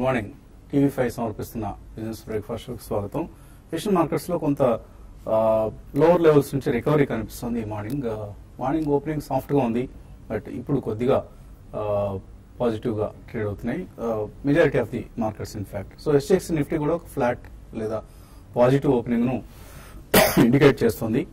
Good morning TV five సమర్పిస్తున్న business breakfast షోకి స్వాగతం ఏషియన్ మార్కెట్స్ లో కొంత లోవర్ లెవెల్స్ నుంచి రికవరీ కనిపిస్తుంది ఈ మార్నింగ్ మార్నింగ్ ఓపెనింగ్ సాఫ్ట్ గా ఉంది బట్ ఇప్పుడు కొద్దిగా పాజిటివ్ గా ట్రేడ్ అవుతున్నాయి majority of the markets in fact so SX Nifty కూడా ఒక ఫ్లాట్ లేదా పాజిటివ్ ఓపెనింగ్ ను ఇండికేట్ చేస్తుంది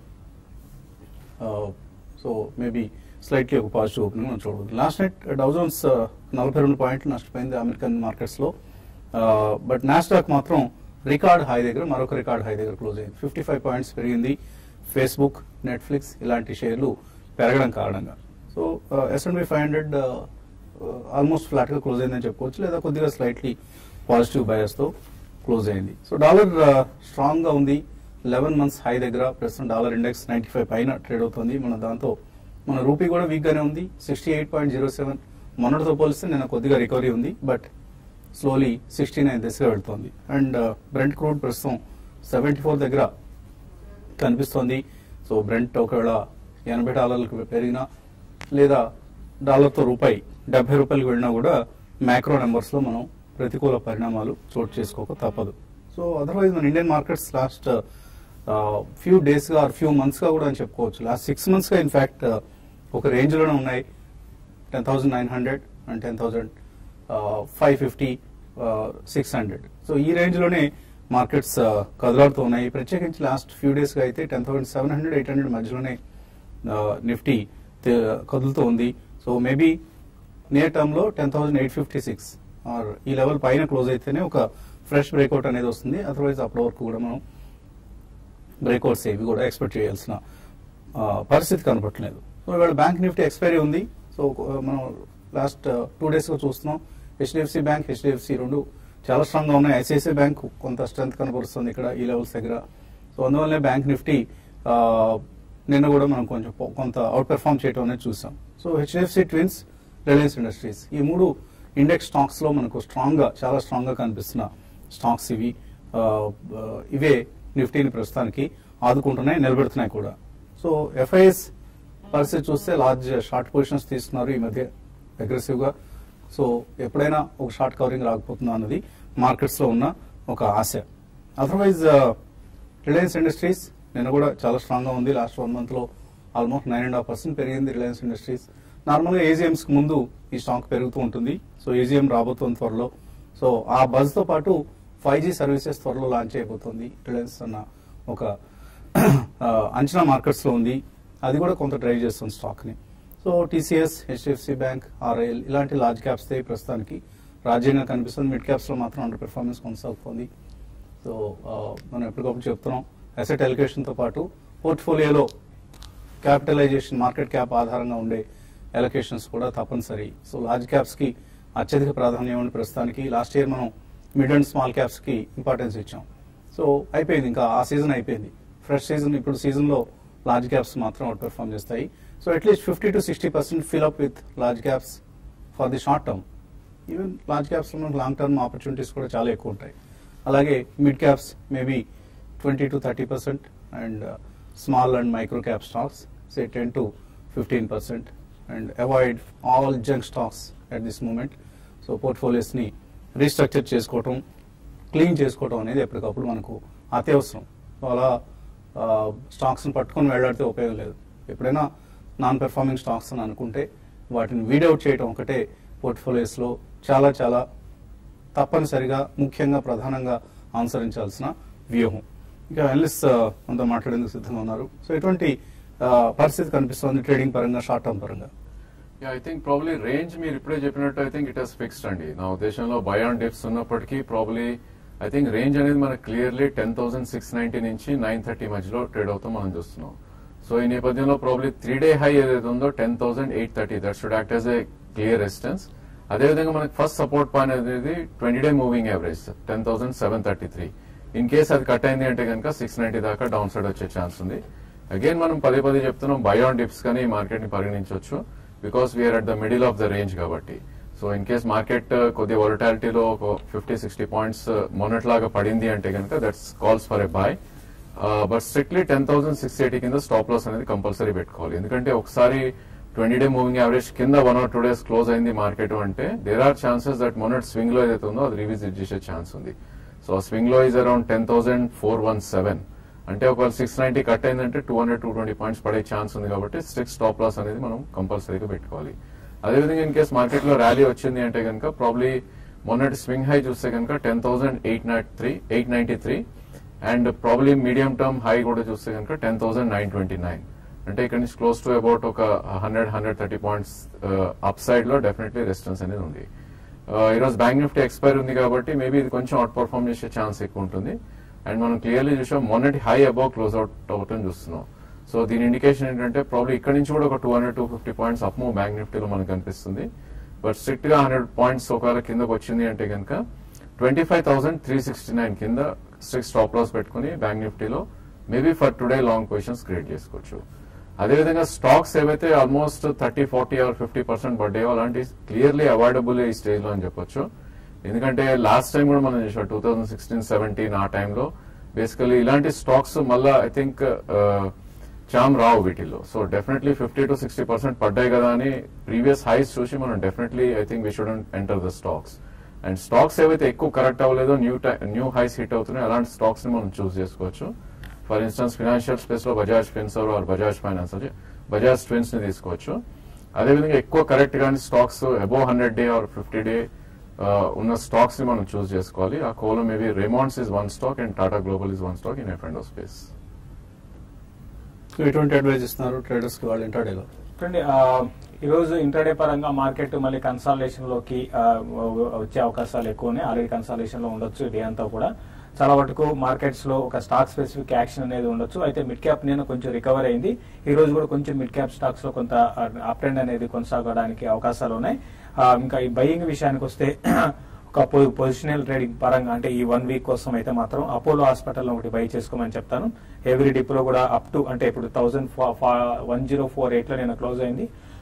సో మేబీ స్లైట్లీ ఒక పాజిటివ్ ఓపెనింగ్ మనం చూడవచ్చు లాస్ట్ నైట్ డౌజోన్స్ నలభై రెండు పాయింట్లు నష్టపోయింది అమెరికన్ మార్కెట్స్ లో బట్ నాస్డాక్ మాత్రం రికార్డ్ హై దగ్గర మరొక రికార్డ్ హై దగ్గర క్లోజ్ అయింది ఫిఫ్టీ ఫైవ్ పాయింట్స్ పెరిగింది ఫేస్బుక్ నెట్ఫ్లిక్స్ ఇలాంటి షేర్లు పెరగడం కారణంగా so S&P five hundred almost flat గా క్లోజ్ అయిందని చెప్పుకోవచ్చు లేదా కొద్దిగా స్లైట్లీ పాజిటివ్ బయస్ తో క్లోజ్ అయింది సో డాలర్ స్ట్రాంగ్ గా ఉంది లెవెన్ మంత్స్ హై దగ్గర ప్రస్తుతం డాలర్ ఇండెక్స్ నైన్టీ ఫైవ్ పైన ట్రేడ్ అవుతుంది మన దాంతో మన రూపీ కూడా వీక్ గానే ఉంది sixty eight point zero seven మొన్నటితో పోలిస్తే నిన్న కొద్దిగా రికవరీ ఉంది బట్ స్లోలీ సిక్స్టీ నైన్ దిశగా వెళ్తోంది అండ్ బ్రెంట్ క్రూడ్ ప్రస్తుతం సెవెంటీ ఫోర్ దగ్గర కనిపిస్తోంది సో బ్రెంట్ ఒకవేళ ఎనభై డాలర్లకు పెరిగినా లేదా డాలర్తో రూపాయి డెబ్బై రూపాయలకు వెళ్ళినా కూడా మ్యాక్రో నెంబర్స్ లో మనం ప్రతికూల పరిణామాలు చోటు చేసుకోక తప్పదు సో అదర్వైజ్ మన Indian markets last few days గా ఆర్ ఫ్యూ మంత్స్ గా కూడా అని చెప్పుకోవచ్చు లాస్ట్ సిక్స్ మంత్స్ గా ఇన్ఫాక్ట్ ఒక రేంజ్ లోనే ఉన్నాయి ten thousand nine hundred and ten thousand five fifty six hundred so ఈ రేంజ్ లోనే మార్కెట్స్ కదలాడుతూ ఉన్నాయి ప్రత్యేకించి లాస్ట్ ఫ్యూ డేస్ గా అయితే ten thousand seven hundred eight hundred మధ్యలోనే నిఫ్టీ కదులుతూ ఉంది సో మేబీ నియర్ టర్మ్ లో ten thousand eight fifty six or ఈ లెవెల్ పైన క్లోజ్ అయితేనే ఒక ఫ్రెష్ బ్రేక్అవుట్ అనేది వస్తుంది అదర్వైజ్ అప్పటి వరకు కూడా మనం బ్రేక్అవుట్స్ ఏవి కూడా ఎక్స్పెక్ట్ చేయాల్సిన పరిస్థితి కనపట్లేదు సో ఇవాళ బ్యాంక్ నిఫ్టీ ఎక్స్పైరీ ఉంది సో మనం లాస్ట్ టూ డేస్ గా చూస్తున్నాం హెచ్డిఎఫ్సి బ్యాంక్ హెచ్డిఎఫ్సి రెండు చాలా స్ట్రాంగ్ గా ఉన్నాయి ఐసిఐసిఐ బ్యాంక్ కొంత స్ట్రెంత్ కనపరుస్తుంది ఇక్కడ ఈ లెవెల్స్ దగ్గర సో అందువల్లనే బ్యాంక్ నిఫ్టీ నిన్న కూడా మనం కొంచెం కొంత అవుట్ పెర్ఫామ్ చేయడం అనేది చూసాం so HDFC twins Reliance Industries ఈ మూడు ఇండెక్స్ స్టాక్స్ లో మనకు స్ట్రాంగ్ గా చాలా స్ట్రాంగ్ గా కనిపిస్తున్న స్టాక్స్ ఇవి ఇవే నిఫ్టీని ప్రస్తుతానికి ఆదుకుంటున్నాయి నిలబెడుతున్నాయి కూడా సో ఎఫ్ఐఎస్ పరిస్థితి చూస్తే లార్జ్ షార్ట్ పొజిషన్స్ తీసుకున్నారు ఈ మధ్య అగ్రెసివ్ గా సో ఎప్పుడైనా ఒక షార్ట్ కవరింగ్ రాకపోతుందా అన్నది మార్కెట్స్ లో ఉన్న ఒక ఆశ అదర్వైజ్ రిలయన్స్ ఇండస్ట్రీస్ నిన్న కూడా చాలా స్ట్రాంగ్ గా ఉంది లాస్ట్ వన్ మంత్ లో almost nine and half percent పెరిగింది రిలయన్స్ ఇండస్ట్రీస్ నార్మల్ గా ఏజిఎంస్ కి ముందు ఈ స్టాక్ పెరుగుతూ ఉంటుంది సో ఏజిఎం రాబోతుంది త్వరలో సో ఆ బజ్ తో పాటు ఫైవ్ జీ సర్వీసెస్ త్వరలో లాంచ్ అయిపోతుంది రిలయన్స్ అన్న ఒక అంచనా మార్కెట్స్ లో ఉంది అది కూడా కొంత డ్రైవ్ చేస్తుంది స్టాక్ ని so TCS HDFC bank RIL ఇలాంటి లార్జ్ క్యాప్స్ ప్రస్తుతానికి రాజ్యంగా కనిపిస్తుంది మిడ్ క్యాప్స్ లో మాత్రం అండర్ పెర్ఫార్మెన్స్ కొనసాగుతుంది సో మనం ఎప్పటికప్పుడు చెప్తున్నాం అసెట్ ఎలికేషన్ తో పాటు పోర్ట్ఫోలియోలో క్యాపిటలైజేషన్ మార్కెట్ క్యాప్ ఆధారంగా ఉండే ఎలకేషన్స్ కూడా తప్పనిసరి సో లార్జ్ క్యాప్స్ కి అత్యధిక ప్రాధాన్యం ఉంది ప్రస్తుతానికి లాస్ట్ ఇయర్ మనం మిడ్ అండ్ స్మాల్ క్యాప్స్ కి ఇంపార్టెన్స్ ఇచ్చాం సో అయిపోయింది ఇంకా ఆ సీజన్ అయిపోయింది ఫ్రెష్ సీజన్ ఇప్పుడు సీజన్ లో లార్జ్ క్యాప్స్ మాత్రం అవుట్ పెర్ఫామ్ చేస్తాయి so at least fifty to sixty percent fill up with large caps for the short term even large caps లో మనకు లాంగ్ టర్మ్ ఆపర్చునిటీస్ కూడా చాలా ఎక్కువ ఉంటాయి అలాగే mid caps maybe twenty to thirty percent and small and micro cap stocks say ten to fifteen percent and avoid all junk stocks at this moment so portfolios ని restructure చేసుకోవటం clean చేసుకోవటం అనేది ఎప్పటికప్పుడు మనకు అత్యవసరం సో అలా stocks ని పట్టుకొని వెళ్లాడితే ఉపయోగం లేదు ఎప్పుడైనా నాన్ పెర్ఫార్మింగ్ స్టాక్స్ అని అనుకుంటే వాటిని వీడౌట్ చేయడం ఒకటే పోర్ట్ఫోలియోస్ లో చాలా చాలా తప్పనిసరిగా ముఖ్యంగా ప్రధానంగా అనుసరించాల్సిన వ్యూహం ఇక అనలిస్ట్ మనతో మాట్లాడేందుకు సిద్ధంగా ఉన్నారు సో ఎటువంటి పరిస్థితి కనిపిస్తుంది ట్రేడింగ్ పరంగా షార్ట్ టర్మ్ పరంగా yeah I think probably range మీరు ఇప్పుడే చెప్పినట్టు I think it has fixed అండి నా ఉద్దేశంలో బై ఆన్ డిప్స్ ఉన్నప్పటికీ ప్రాబ్లీ ఐ థింక్ రేంజ్ అనేది మనకు clearly ten thousand six ninety నుంచి నైన్ థర్టీ మధ్యలో ట్రేడ్ అవుతాం మనం చూస్తున్నాం సో ఈ నేపథ్యంలో ప్రాబ్లీ త్రీ డే హై ఏదైతే ఉందో ten thousand eight thirty that should act as a clear resistance అదేవిధంగా మనకి ఫస్ట్ సపోర్ట్ పాయింట్ అనేది twenty day moving average ten thousand seven thirty three in case అది కట్ అయింది అంటే కనుక సిక్స్ నైన్టీ దాకా డౌన్ సైడ్ వచ్చే ఛాన్స్ ఉంది అగైన్ మనం పదే పదే చెప్తున్నాం బై ఆన్ డిప్స్ కానీ ఈ మార్కెట్ ని పరిగణించవచ్చు because we're at the middle of the range కాబట్టి సో ఇన్ కేస్ మార్కెట్ కొద్ది వొలటాలిటీలో ఒక ఫిఫ్టీ సిక్స్టీ పాయింట్స్ మొన్నట్లాగా పడింది అంటే కనుక that's calls for a buy but strictly ten thousand six eighty కింద స్టాప్ లాస్ అనేది కంపల్సరీ పెట్టుకోవాలి ఎందుకంటే ఒకసారి ట్వంటీ డే మూవింగ్ యావరేజ్ కింద one or two days close అయింది మార్కెట్ అంటే దేర్ ఆర్ ఛాన్సెస్ దట్ మొన్నటి స్వింగ్ లో ఏదైతే ఉందో అది రివిజిట్ చేసే ఛాన్స్ ఉంది సో స్వింగ్ లో is around ten thousand four one seven అంటే ఒకవేళ సిక్స్ నైన్టీ కట్ అయిందంటే two hundred two twenty points పడే ఛాన్స్ ఉంది కాబట్టి స్ట్రిక్ట్ స్టాప్ లాస్ అనేది మనం కంపల్సరీగా పెట్టుకోవాలి అదేవిధంగా ఇన్ కేస్ మార్కెట్ లో ర్యాలీ వచ్చింది అంటే కనుక ప్రాబ్లీ మొన్నటి స్వింగ్ హై చూస్తే కనుక ten thousand eight not three eight ninety three and probably medium term high కూడా చూస్తే కనుక ten thousand nine twenty nine అంటే ఇక్కడ నుంచి క్లోజ్ టు అబౌట్ ఒక hundred hundred thirty points up side లో డెఫినెట్లీ రెసిస్టెన్స్ అనేది ఉంది Uh, ఈరోజు బ్యాంక్ నిఫ్టీ ఎక్స్పైర్ ఉంది కాబట్టి మేబీ ఇది కొంచెం అవుట్ పర్ఫార్మ్ చేసే ఛాన్స్ ఎక్కువ ఉంటుంది అండ్ మనం క్లియర్లీ చూసాం మొన్నటి హై అబౌవ్ క్లోజ్ అవుట్ అవుతుంది చూస్తున్నాం సో దీని ఇండికేషన్ ఏంటంటే ప్రాబ్లీ ఇక్కడ నుంచి కూడా ఒక two hundred two fifty points up move bank నిఫ్టీలో మనకు కనిపిస్తుంది బట్ స్ట్రిక్ట్ గా హండ్రెడ్ పాయింట్స్ ఒకవేళ కిందకు వచ్చింది అంటే కనుక twenty five thousand three sixty nine కింద స్ట్రిక్ట్ స్టాప్ లాస్ పెట్టుకుని బ్యాంక్ నిఫ్టీలో maybe for today long positions create చేసుకోవచ్చు అదేవిధంగా స్టాక్స్ ఏవైతే almost thirty forty or fifty percent పడ్డాయో అలాంటి క్లియర్లీ అవాయిడబుల్ ఈ స్టేజ్ లో అని చెప్పొచ్చు ఎందుకంటే లాస్ట్ టైం కూడా మనం చూసాం టూ థౌసండ్ సిక్స్టీన్ సెవెంటీన్ ఆ టైంలో బేసికలీ ఇలాంటి స్టాక్స్ మళ్ళా ఐ థింక్ చామ్ రావు వీటిల్లో so definitely fifty to sixty percent పడ్డాయి కదా అని ప్రీవియస్ హైస్ చూసి మనం definitely I think we should enter the stocks and stocks ఏవైతే ఎక్కువ కరెక్ట్ అవ్వలేదో న్యూ న్యూ హైస్ హిట్ అవుతున్నాయో అలాంటి స్టాక్స్ ని మనం చూస్ చేసుకోవచ్చు ఫర్ ఇన్స్టెన్స్ ఫినాన్షియల్ స్పేస్ లో Bajaj Finserv or Bajaj finance అంటే బజాజ్ ట్విన్స్ ని తీసుకోవచ్చు అదేవిధంగా ఎక్కువ కరెక్ట్ గాని stocks above hundred day or fifty day ఉన్న స్టాక్స్ ని మనం చూస్ చేసుకోవాలి ఆ కోలో maybe Raymonds is one stock and Tata global is one stock in F and space so ఎటువంటి అడ్వైజ్ ఇస్తున్నారు ట్రేడర్స్ కి వాళ్ళు ఇంటర్డేలో చూడండి ఆ, ఈరోజు ఇంటర్డే పరంగా మార్కెట్ మళ్ళీ కన్సాలేషన్ లోకి ఆ, వచ్చే అవకాశాలు ఎక్కువ ఉన్నాయి ఆల్రెడీ కన్సాలేషన్ లో ఉండొచ్చు డే అంతా కూడా చాలా వరకు మార్కెట్స్ లో ఒక స్టాక్ స్పెసిఫిక్ యాక్షన్ అనేది ఉండొచ్చు అయితే మిడ్ క్యాప్ నేను కొంచెం రికవర్ అయింది ఈ రోజు కూడా కొంచెం మిడ్ క్యాప్ స్టాక్స్ లో కొంత అప్ ట్రెండ్ అనేది కొనసాగడానికి అవకాశాలు ఉన్నాయి ఆ, ఇంకా ఈ బయింగ్ విషయానికి వస్తే ఒక పొజిషనల్ ట్రేడింగ్ పరంగా అంటే ఈ వన్ వీక్ కోసం అయితే మాత్రం అపోలో హాస్పిటల్ ఒకటి బై చేసుకోమని చెప్తాను ఎవ్రీ డిప్ లో కూడా అప్ టు అంటే ఇప్పుడు thousand one zero four eight లో నేను క్లోజ్ అయింది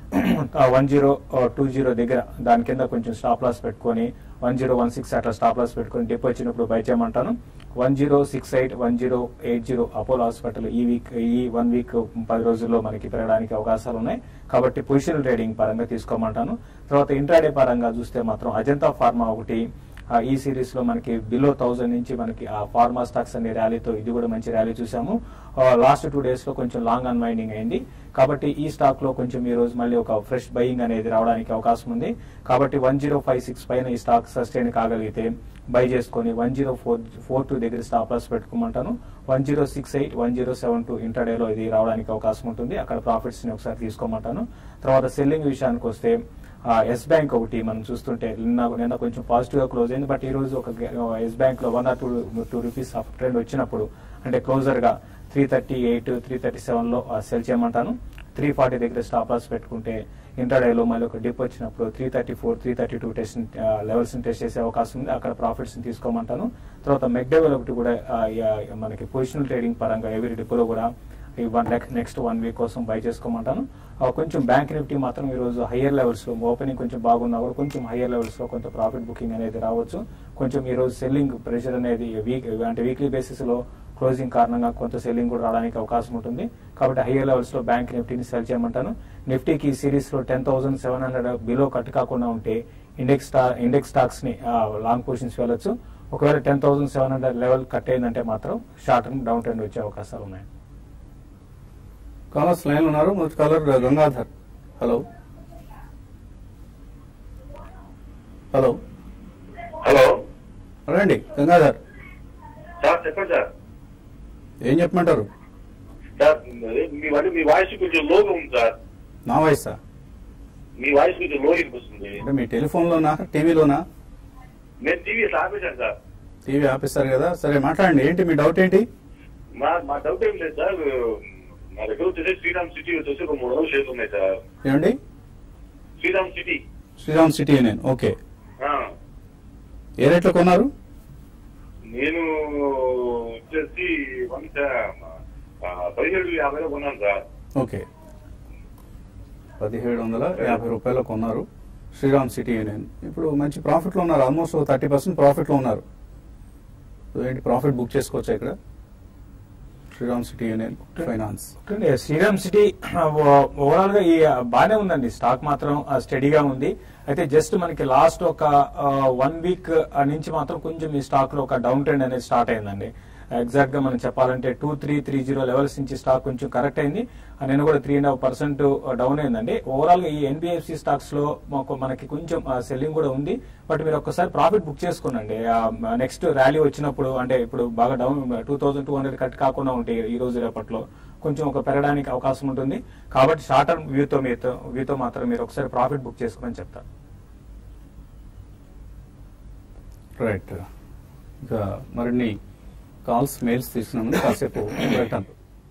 వన్ జీరో టూ జీరో దగ్గర దాని కింద కొంచెం స్టాప్ లాస్ పెట్టుకొని వన్ జీరో వన్ సిక్స్ అట్లా స్టాప్ లాస్ పెట్టుకొని డిప్ వచ్చినప్పుడు బై చేయమంటాను one zero six eight one zero eight zero Apollo hospital ఈ వీక్ ఈ వన్ వీక్ పది రోజుల్లో మనకి పెరగడానికి అవకాశాలు ఉన్నాయి కాబట్టి పొజిషనల్ ట్రేడింగ్ పరంగా తీసుకోమంటాను తర్వాత ఇంట్రాడే పరంగా చూస్తే మాత్రం అజంతా ఫార్మా ఒకటి ఆ, ఈ సిరీస్ లో మనకి బిలో థౌసండ్ నుంచి మనకి ఆ ఫార్మా స్టాక్స్ అనే ర్యాలీతో ఇది కూడా మంచి ర్యాలీ చూసాము లాస్ట్ టూ డేస్ లో కొంచెం లాంగ్ అన్వైండింగ్ అయింది కాబట్టి ఈ స్టాక్ లో కొంచెం ఈ రోజు మళ్ళీ ఒక ఫ్రెష్ బయింగ్ అనేది రావడానికి అవకాశం ఉంది కాబట్టి వన్ జీరో ఫైవ్ సిక్స్ పైన ఈ స్టాక్ సస్టైన్ కాగలిగితే బై చేసుకొని one zero four four two దగ్గర స్టాప్ లాస్ పెట్టుకోమంటాను one zero six eight one zero seven two ఇంటర్డేలో ఇది రావడానికి అవకాశం ఉంటుంది అక్కడ ప్రాఫిట్స్ ని ఒకసారి తీసుకోమంటాను తర్వాత సెల్లింగ్ విషయానికి వస్తే ఎస్ బ్యాంక్ ఒకటి మనం చూస్తుంటే నిన్న నిన్న కొంచెం పాజిటివ్ గా క్లోజ్ అయింది బట్ ఈ రోజు ఒక ఎస్ బ్యాంక్ లో one or two two rupees up trend వచ్చినప్పుడు అంటే క్లోజర్ గా three thirty eight three thirty seven లో సెల్ చేయమంటాను త్రీ ఫార్టీ దగ్గర స్టాప్ లాస్ పెట్టుకుంటే ఇంటర్డేలో మళ్ళీ ఒక డిప్ వచ్చినప్పుడు three thirty four three thirty two test levels test చేసే అవకాశం ఉంది అక్కడ ప్రాఫిట్స్ తీసుకోమంటాను తర్వాత మెక్డెవెల్ ఒకటి కూడా ఆ, యా- మనకి పొజిషనల్ ట్రేడింగ్ పరంగా ఎవరి డిపోలో కూడా ఈ వన్ నెక్స్ట్ వన్ వీక్ కోసం బై చేసుకోమంటాను ఆ, కొంచెం బ్యాంక్ నిఫ్టీ మాత్రం ఈ రోజు హయ్యర్ లెవెల్స్ లో ఓపెనింగ్ కొంచెం బాగున్నా కూడా కొంచెం హయ్యర్ లెవెల్స్ లో కొంత ప్రాఫిట్ బుకింగ్ అనేది రావచ్చు కొంచెం ఈ రోజు సెల్లింగ్ ప్రెషర్ అనేది వీక్ అంటే వీక్లీ బేసిస్ లో క్లోజింగ్ కారణంగా కొంత సెల్లింగ్ కూడా రావడానికి అవకాశం ఉంటుంది కాబట్టి హయ్యర్ లెవెల్స్ లో బ్యాంక్ నిఫ్టీని సెల్ చేయమంటాను నిఫ్టీకి ఈ సిరీస్ లో ten thousand seven hundred below cut కాకుండా ఉంటే ఇండెక్స్ స్టా ఇండెక్స్ స్టాక్స్ ని లాంగ్ పొజిషన్స్ వెళ్ళొచ్చు ఒకవేళ ten thousand seven hundred level cut అయిందంటే మాత్రం షార్ట్ టర్మ్ డౌన్ ట్రెండ్ వచ్చే అవకాశాలు ఉన్నాయి కాలర్స్ లైన్ ఉన్నారు మొదటి caller Gangadhar hello hello hello రండి గంగాధర్ సార్ చెప్పండి సార్ ఏం చెప్పమంటారు సార్ మీ అంటే మీ వాయిస్ కొంచెం లోగా ఉంది సార్ నా వయసా మీ వాయిస్ కొంచెం లో వినిపిస్తుంది అంటే మీ టెలిఫోన్లోనా టీవీలోనా నేను టీవీ ఆపేశాను సార్ టీవీ ఆపేస్తారు కదా సరే మాట్లాడండి ఏంటి మీ డౌట్ ఏంటి మా మా డౌట్ ఏం లేదు సార్ మా దగ్గర వచ్చేసి శ్రీరామ్ సిటీ వచ్చేసి ఒక మూడు వందల షేర్లు ఉన్నాయి సార్ ఏమండి Shriram City Shriram City Union okay ఆ, ఏ రేట్లో కొన్నారు నేను వచ్చేసి వన్ ఆ, పదిహేడు యాభైలో కొన్నాను సార్ ఓకే పదిహేడు వందల యాభై రూపాయలు కొన్నారు శ్రీరామ్ సిటీ యూనియన్ ఇప్పుడు మంచి ప్రాఫిట్లో ఉన్నారు ఆల్మోస్ట్ థర్టీ పర్సెంట్ ప్రాఫిట్లో ఉన్నారు సో ఏంటి ప్రాఫిట్ బుక్ చేసుకోవచ్చా ఇక్కడ శ్రీరామ్ సిటీ యూనియన్ ఫైనాన్స్ చూడండి, శ్రీరామ్ సిటీ ఓవరాల్ గా ఈ బానే ఉందండి స్టాక్ మాత్రం ఆ, స్టడీగా ఉంది అయితే జస్ట్ మనకి లాస్ట్ ఒక వన్ వీక్ నుంచి మాత్రం కొంచెం ఈ స్టాక్ లో ఒక డౌన్ ట్రెండ్ అనేది స్టార్ట్ అయిందండి ఎగ్జాక్ట్ గా మనం చెప్పాలంటే two three three zero levels నుంచి స్టాక్ కొంచెం కరెక్ట్ అయింది ఆ నేను కూడా three and half percent down అయిందండి ఓవరాల్ గా ఈ ఎన్బిఎఫ్సి స్టాక్స్ లో మాకు మనకి కొంచెం సెల్లింగ్ కూడా ఉంది బట్ మీరు ఒక్కసారి ప్రాఫిట్ బుక్ చేసుకోనండి నెక్స్ట్ ర్యాలీ వచ్చినప్పుడు అంటే ఇప్పుడు బాగా down two thousand two hundred cut కాకుండా ఉంటాయి ఈ రోజు రేపట్లో కొంచెం ఒక పెరగడానికి అవకాశం ఉంటుంది కాబట్టి షార్ట్ టర్మ్ వ్యూతో మీతో వ్యూతో మాత్రం మీరు ఒకసారి ప్రాఫిట్ బుక్ చేసుకోమని చెప్తారు రైట్ ఇంకా మరిన్ని కాల్స్ మెయిల్స్ తీసుకున్నాము కాసేపు రిటర్న్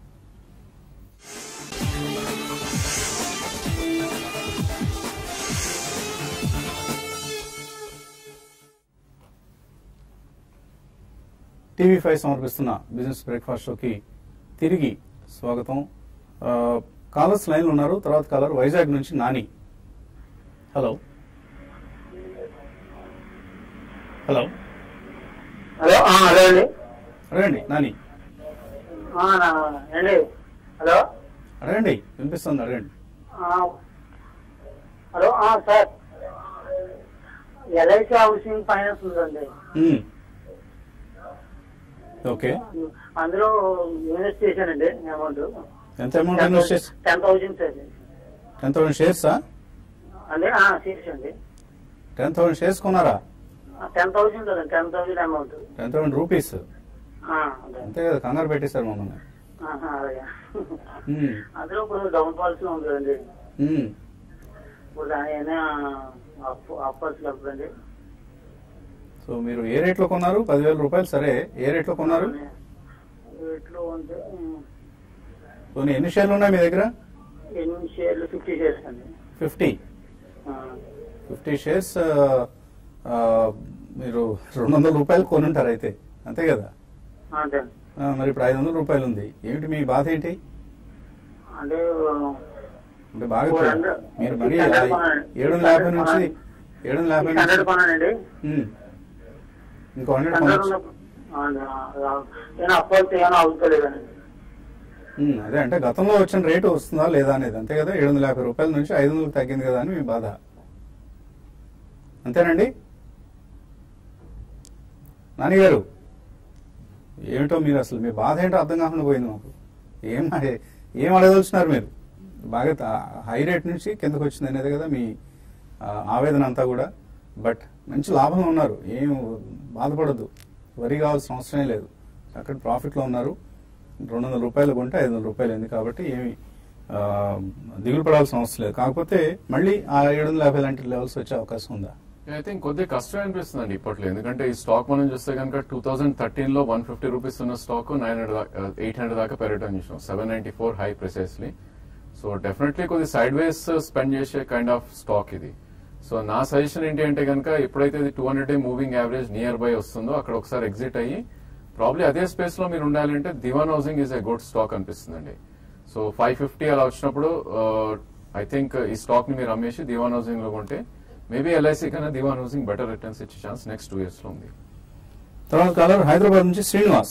టీవీ ఫైవ్ సమర్పిస్తున్న బిజినెస్ బ్రేక్ఫాస్ట్ షోకి తిరిగి స్వాగతం ఆ, కాలర్స్ లైన్లో ఉన్నారు తర్వాత కాలర్ వైజాగ్ నుంచి నాని హలో హలో హలో ఆ, హలో అండి అడగండి నాని ఆ, నా- అండి హలో అడగండి వినిపిస్తుంది అడగండి ఆ, హలో ఆ, సార్ ఎల్ఐసి హౌసింగ్ ఫైనాన్స్ ఉందండి మ్మ్. ఓకే అందులో ఇన్వెస్ట్ చేశానండి అమౌంట్ ఎంత అమౌంట్ ఇన్వెస్ట్ చేసి ten thousand sir ten thousand షేర్సా అదే చేసండి టెన్ థౌసండ్ షేర్స్ కొన్నారా టెన్ థౌసండ్ కదండి ten thousand amount ten thousand rupees ఆ, అదే. అంతే కదా కంగారు పెట్టేశారు మమ్మల్ని ఆహా, అలాగే మ్మ్. అందులో ఇప్పుడు డౌన్ ఫాల్స్ ఉంది కదండి మ్మ్. ఇప్పుడు దాని అప్ అప్పర్స్ అండి సో మీరు ఏ రేట్లో కొన్నారు పదివేల రూపాయలు సరే ఏ రేట్లో కొన్నారు ఇట్లో ఉంటే ఉమ్, పోనీ ఎన్ని షేర్లు ఉన్నాయి మీ దగ్గర ఎనిమిది షేర్లు ఫిఫ్టీ షేర్స్ అండి ఫిఫ్టీ ఆ, ఫిఫ్టీ షేర్స్ మీరు రెండు వందల రూపాయలు కొనుంటారు అయితే అంతే కదా అంతే ఆ, మరి ఇప్పుడు ఐదు వందల రూపాయలు ఉంది ఏమిటి మీ బాధ ఏంటి అంటే అంటే బాగా Four hundred. మీరు మరి Six hundred కొనాలి. ఏడు వందల యాభై నుంచి ఏడు వందల యాభై హండ్రెడ్ నుంచి కొన్నానండి ఉమ్. ఇంకో హండ్రెడ్ హండ్రెడ్ కొనొచ్చు ఏమైనా అప్పలు ఏమైనా అవుతలేదండి ఉమ్, అదే అంటే గతంలో వచ్చిన రేటు వస్తుందా లేదా అనేది అంతే కదా ఏడు వందల యాభై రూపాయల నుంచి ఐదు వందలకు తగ్గింది కదా అని మీ బాధ అంతేనండి నాన్నగారు ఏమిటో మీరు అసలు మీ బాధ ఏంటో అర్థం కాకుండా పోయింది మాకు ఏం ఏం అడగదలుచున్నారు మీరు బాగా త- హై రేట్ నుంచి కిందకు వచ్చింది అనేది కదా మీ ఆ, ఆవేదన అంతా కూడా బట్ మంచి లాభంలో ఉన్నారు ఏం బాధపడద్దు వరి కావాల్సిన అవసరమే లేదు అక్కడ ప్రాఫిట్లో ఉన్నారు రెండు వందల రూపాయలు కొంటే ఐదు వందల రూపాయలు అయింది కాబట్టి ఏమి ఆ, దిగులు పడాల్సిన అవసరం లేదు కాకపోతే మళ్ళీ ఆ ఏడు వందల యాభై లాంటి లెవెల్స్ వచ్చే అవకాశం ఉందా ఐ థింక్ కొద్దిగా కష్టం అనిపిస్తుంది అండి ఇప్పట్లో ఎందుకంటే ఈ స్టాక్ మనం చూస్తే కనుక టూ థౌసండ్ థర్టీన్ లో వన్ ఫిఫ్టీ రూపీస్ ఉన్న stock nine hundred eight hundred దాకా పెరగడం చూసాం seven ninety four high precisely so definitely కొద్ది సైడ్ వేస్ స్పెండ్ చేసే కైండ్ ఆఫ్ స్టాక్ ఇది సో నా సజెషన్ ఏంటి అంటే కనుక ఎప్పుడైతే ఇది two hundred day moving average near by వస్తుందో అక్కడ ఒకసారి ఎగ్జిట్ అయ్యి ప్రాబ్లీ అదే స్పేస్ లో మీరు ఉండాలంటే Dewan housing is a good stock అనిపిస్తుందండి సో ఫైవ్ ఫిఫ్టీ అలా వచ్చినప్పుడు ఐ థింక్ ఈ స్టాక్ ని మీరు అమ్మేసి దివాన్ హౌసింగ్ లో కొంటే మేబీ ఎల్ఐసి కన్నా దివాన్ హౌసింగ్ బెటర్ రిటర్న్స్ ఇచ్చే ఛాన్స్ నెక్స్ట్ టూ ఇయర్స్ లో ఉంది తర్వాత కాలర్ హైదరాబాద్ నుంచి శ్రీనివాస్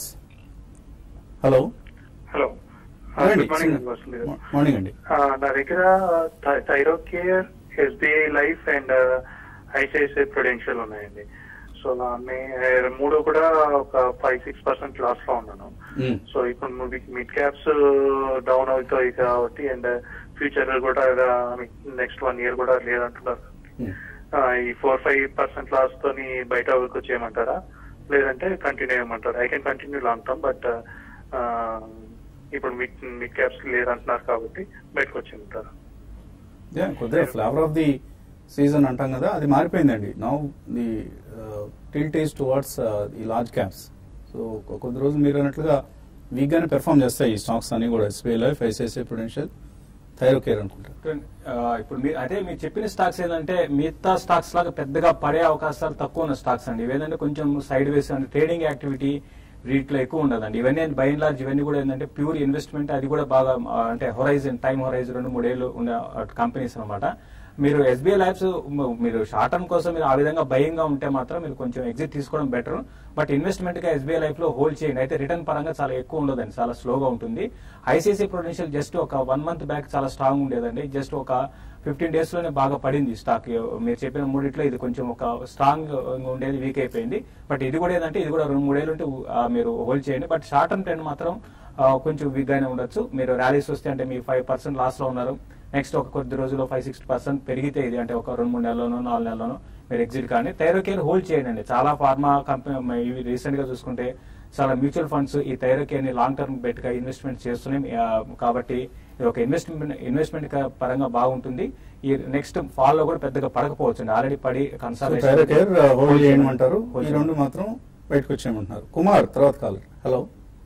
హలో హలో రండి, good morning Srinivas. Vasanth garu. Morning అండి ఆ, నా దగ్గర Thyrocare SBI Life and ICICI Prudential ఉన్నాయండి సో నా మే- మూడు కూడా ఒక ఫైవ్ సిక్స్ పర్సెంట్ లాస్ లో ఉన్నాను మ్మ్. సో ఇప్పుడు మిడ్ క్యాప్స్ డౌన్ అవుతాయి కాబట్టి అండ్ ఫ్యూచర్ కూడా నెక్స్ట్ వన్ ఇయర్ కూడా లేదంటున్నారు మ్మ్. ఆ, ఈ ఫోర్ ఫైవ్ పర్సెంట్ లాస్ తోని బయట వచ్చేయమంటారా లేదంటే కంటిన్యూ చేయమంటారా I can continue long term but ఇప్పుడు మిడ్ మిడ్ క్యాప్స్ లేదంటున్నారు కాబట్టి బయటకు వచ్చేయమంటారా యా కొద్దిగా ఫ్లేవర్ ఆఫ్ ది సీజన్ అంటాం కదా అది మారిపోయిందండి now the tilt is towards ఈ లార్జ్ క్యాప్స్ సో కొద్ది రోజులు మీరు అన్నట్లుగా వీక్ గానే పెర్ఫామ్ చేస్తాయి ఈ స్టాక్స్ అన్ని కూడా SBI Life ICICI Prudential Thyrocare అనుకుంటా ఆ, ఇప్పుడు మీరు అదే మీరు చెప్పిన స్టాక్స్ ఏంటంటే మిగతా స్టాక్స్ లాగా పెద్దగా పడే అవకాశాలు తక్కువ ఉన్న స్టాక్స్ అండి ఇవేంటంటే కొంచెం సైడ్ వేస్ అంటే ట్రేడింగ్ యాక్టివిటీ వీటిలో ఎక్కువ ఉండదండి ఇవన్నీ బై అండ్ లార్జ్ ఇవన్నీ కూడా ఏంటంటే ప్యూర్ ఇన్వెస్ట్మెంట్ అది కూడా బాగా ఆ, అంటే హొరైజన్ టైం హొరైజన్ రెండు మూడేళ్ళు ఉన్న కంపెనీస్ అనమాట మీరు ఎస్బీఐ లైఫ్స్ మీరు షార్ట్ టర్మ్ కోసం మీరు ఆ విధంగా భయంగా ఉంటే మాత్రం మీరు కొంచెం ఎగ్జిట్ తీసుకోవడం బెటర్ బట్ ఇన్వెస్ట్మెంట్ గా ఎస్బీఐ లైఫ్ లో హోల్డ్ చేయండి అయితే రిటర్న్ పరంగా చాలా ఎక్కువ ఉండదండి చాలా స్లోగా ఉంటుంది ఐసీసీ ప్రొడెన్షియల్ జస్ట్ ఒక వన్ మంత్ బ్యాక్ చాలా స్ట్రాంగ్ ఉండేదండి జస్ట్ ఒక ఫిఫ్టీన్ డేస్ లోనే బాగా పడింది స్టాక్ మీరు చెప్పిన మూడిట్లో ఇది కొంచెం ఒక స్ట్రాంగ్ ఉండేది వీక్ అయిపోయింది బట్ ఇది కూడా ఏంటంటే ఇది కూడా రెండు మూడేళ్ళు ఉంటే ఆ, మీరు హోల్డ్ చేయండి బట్ షార్ట్ టర్మ్ ట్రెండ్ మాత్రం ఆ, కొంచెం వీక్ గానే ఉండొచ్చు మీరు ర్యాలీస్ వస్తే అంటే మీ ఫైవ్ పర్సెంట్ లాస్ లో ఉన్నారు నెక్స్ట్ ఒక కొద్ది రోజుల్లో ఫైవ్ సిక్స్ పర్సెంట్ పెరిగితే ఇది అంటే ఒక రెండు మూడు నెలల్లోనో నాలుగు నెలల్లోనో మీరు ఎగ్జిట్ కానీ థైరోకేర్ హోల్డ్ చేయండి అండి చాలా ఫార్మా కంపెనీ ఇవి రీసెంట్ గా చూసుకుంటే చాలా మ్యూచువల్ ఫండ్స్ ఈ థైరోకేర్ ని లాంగ్ టర్మ్ బెట్ గా ఇన్వెస్ట్మెంట్ చేస్తున్నాయి ఆ, కాబట్టి ఇది ఒక ఇన్వెస్ట్మెంట్ ఇన్వెస్ట్మెంట్ పరంగా బాగుంటుంది ఈ నెక్స్ట్ ఫాల్ లో కూడా పెద్దగా పడకపోవచ్చు అండి ఆల్రెడీ పడి థైరో కేర్ హోల్డ్ చేయమంటారు ఈ రెండు మాత్రం బయటకు వచ్చేయమంటున్నారు కుమార్ తర్వాత కాలర్ హలో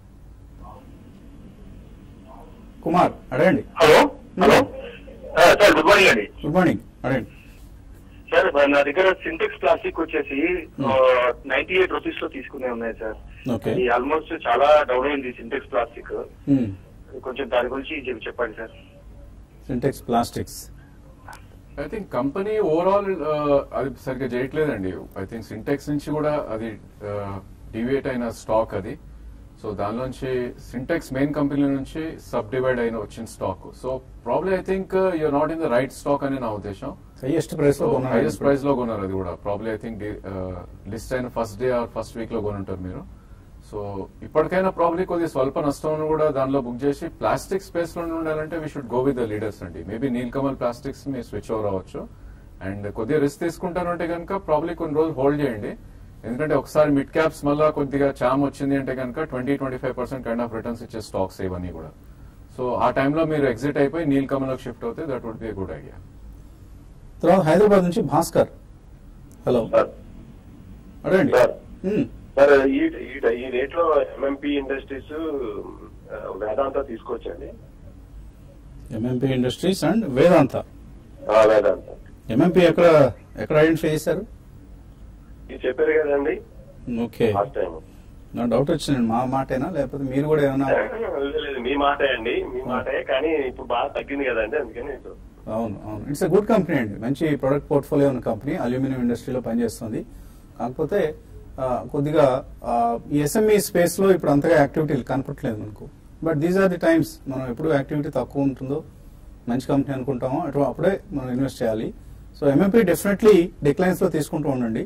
కుమార్ అడగండి హలో హలో ఆ, సార్ గుడ్ మార్నింగ్ అండి గుడ్ మార్నింగ్ అడగండి సార్ నా దగ్గర సింటెక్స్ ప్లాస్టిక్ వచ్చేసి నైన్టీ ఎయిట్ రూపీస్ లో తీసుకునే ఉన్నాయి సార్ ఓకే ఇది ఆల్మోస్ట్ చాలా డౌన్ అయింది సింటెక్స్ ప్లాస్టిక్ కొంచెం దాని గురించి చెప్ప- చెప్పండి sir Sintex plastics I think company overall అది సరిగ్గా చేయట్లేదండి ఐ థింక్ సింటెక్స్ నుంచి కూడా అది డివియేట్ అయిన స్టాక్ అది సో దానిలోంచి సింటెక్స్ మెయిన్ కంపెనీ నుంచి సబ్ డివైడ్ అయిన వచ్చిన stock so probably I think you're not in the right stock అని నా ఉద్దేశం హైయెస్ట్ ప్రైస్ లో కొన్నారు హైయెస్ట్ ప్రైస్ లో కొన్నారు అది కూడా ప్రాబ్లీ ఐ థింక్ లిస్ట్ అయిన first day or first week లో కొనుంటారు మీరు సో ఇప్పటికైనా ప్రాబ్లీ కొద్దిగా స్వల్ప నష్టం కూడా దానిలో బుక్ చేసి ప్లాస్టిక్ స్పేస్ లో ఉండాలంటే we should go with the leaders అండి మేబీ నీల్కమల్ ప్లాస్టిక్స్ మీ స్విచ్ ఓవర్ అవ్వచ్చు అండ్ కొద్దిగా రిస్క్ తీసుకుంటారు అంటే కనుక ప్రాబ్లీ కొన్ని రోజులు హోల్డ్ చేయండి ఎందుకంటే ఒకసారి మిడ్ క్యాప్స్ మళ్ళా కొద్దిగా చామ్ వచ్చింది అంటే కనుక twenty twenty five percent kind of returns ఇచ్చే స్టాక్స్ ఇవన్నీ కూడా సో ఆ టైంలో మీరు ఎగ్జిట్ అయిపోయి నీల్కమల్లోకి షిఫ్ట్ అవుతే that would be good idea తర్వాత హైదరాబాద్ నుంచి భాస్కర్ హలో సార్ అడగండి సార్. మ్మ్. సార్ ఈ ఈ- ఈ రేట్ లో ఎంఎంపీ ఇండస్ట్రీస్ ఆ, వేదాంత తీసుకోవచ్చండి ఎంఎంపీ ఇండస్ట్రీస్ అండ్ వేదాంత ఆ, వేదాంత ఎంఎంపీ ఎక్కడ ఎక్కడ ఐడెంటిఫై చేశారు ఇది చెప్పారు కదండి ఓకే లాస్ట్ టైం నా డౌట్ వచ్చిందండి మా మాటేనా లేకపోతే మీరు కూడా ఏమైనా లేదు మీ మాటే అండి మీ మాటే కానీ ఇప్పుడు బాగా తగ్గింది కదండి అందుకని ఇప్పుడు అవును అవును ఇట్స్ ఎ గుడ్ కంపెనీ అండి మంచి ప్రొడక్ట్ పోర్ట్ఫోలియో ఉన్న కంపెనీ అల్యూమినియం ఇండస్ట్రీలో పనిచేస్తుంది కాకపోతే ఆ, కొద్దిగా ఆ, ఈ ఎస్ఎంఈ స్పేస్ లో ఇప్పుడు అంతగా యాక్టివిటీలు కనపట్లేదు మనకు but these are the times మనం ఎప్పుడు యాక్టివిటీ తక్కువ ఉంటుందో మంచి కంపెనీ అనుకుంటామో అటు అప్పుడే మనం ఇన్వెస్ట్ చేయాలి సో ఎంఎంపీ డెఫినెట్లీ డిక్లైన్స్ లో తీసుకుంటూ ఉండండి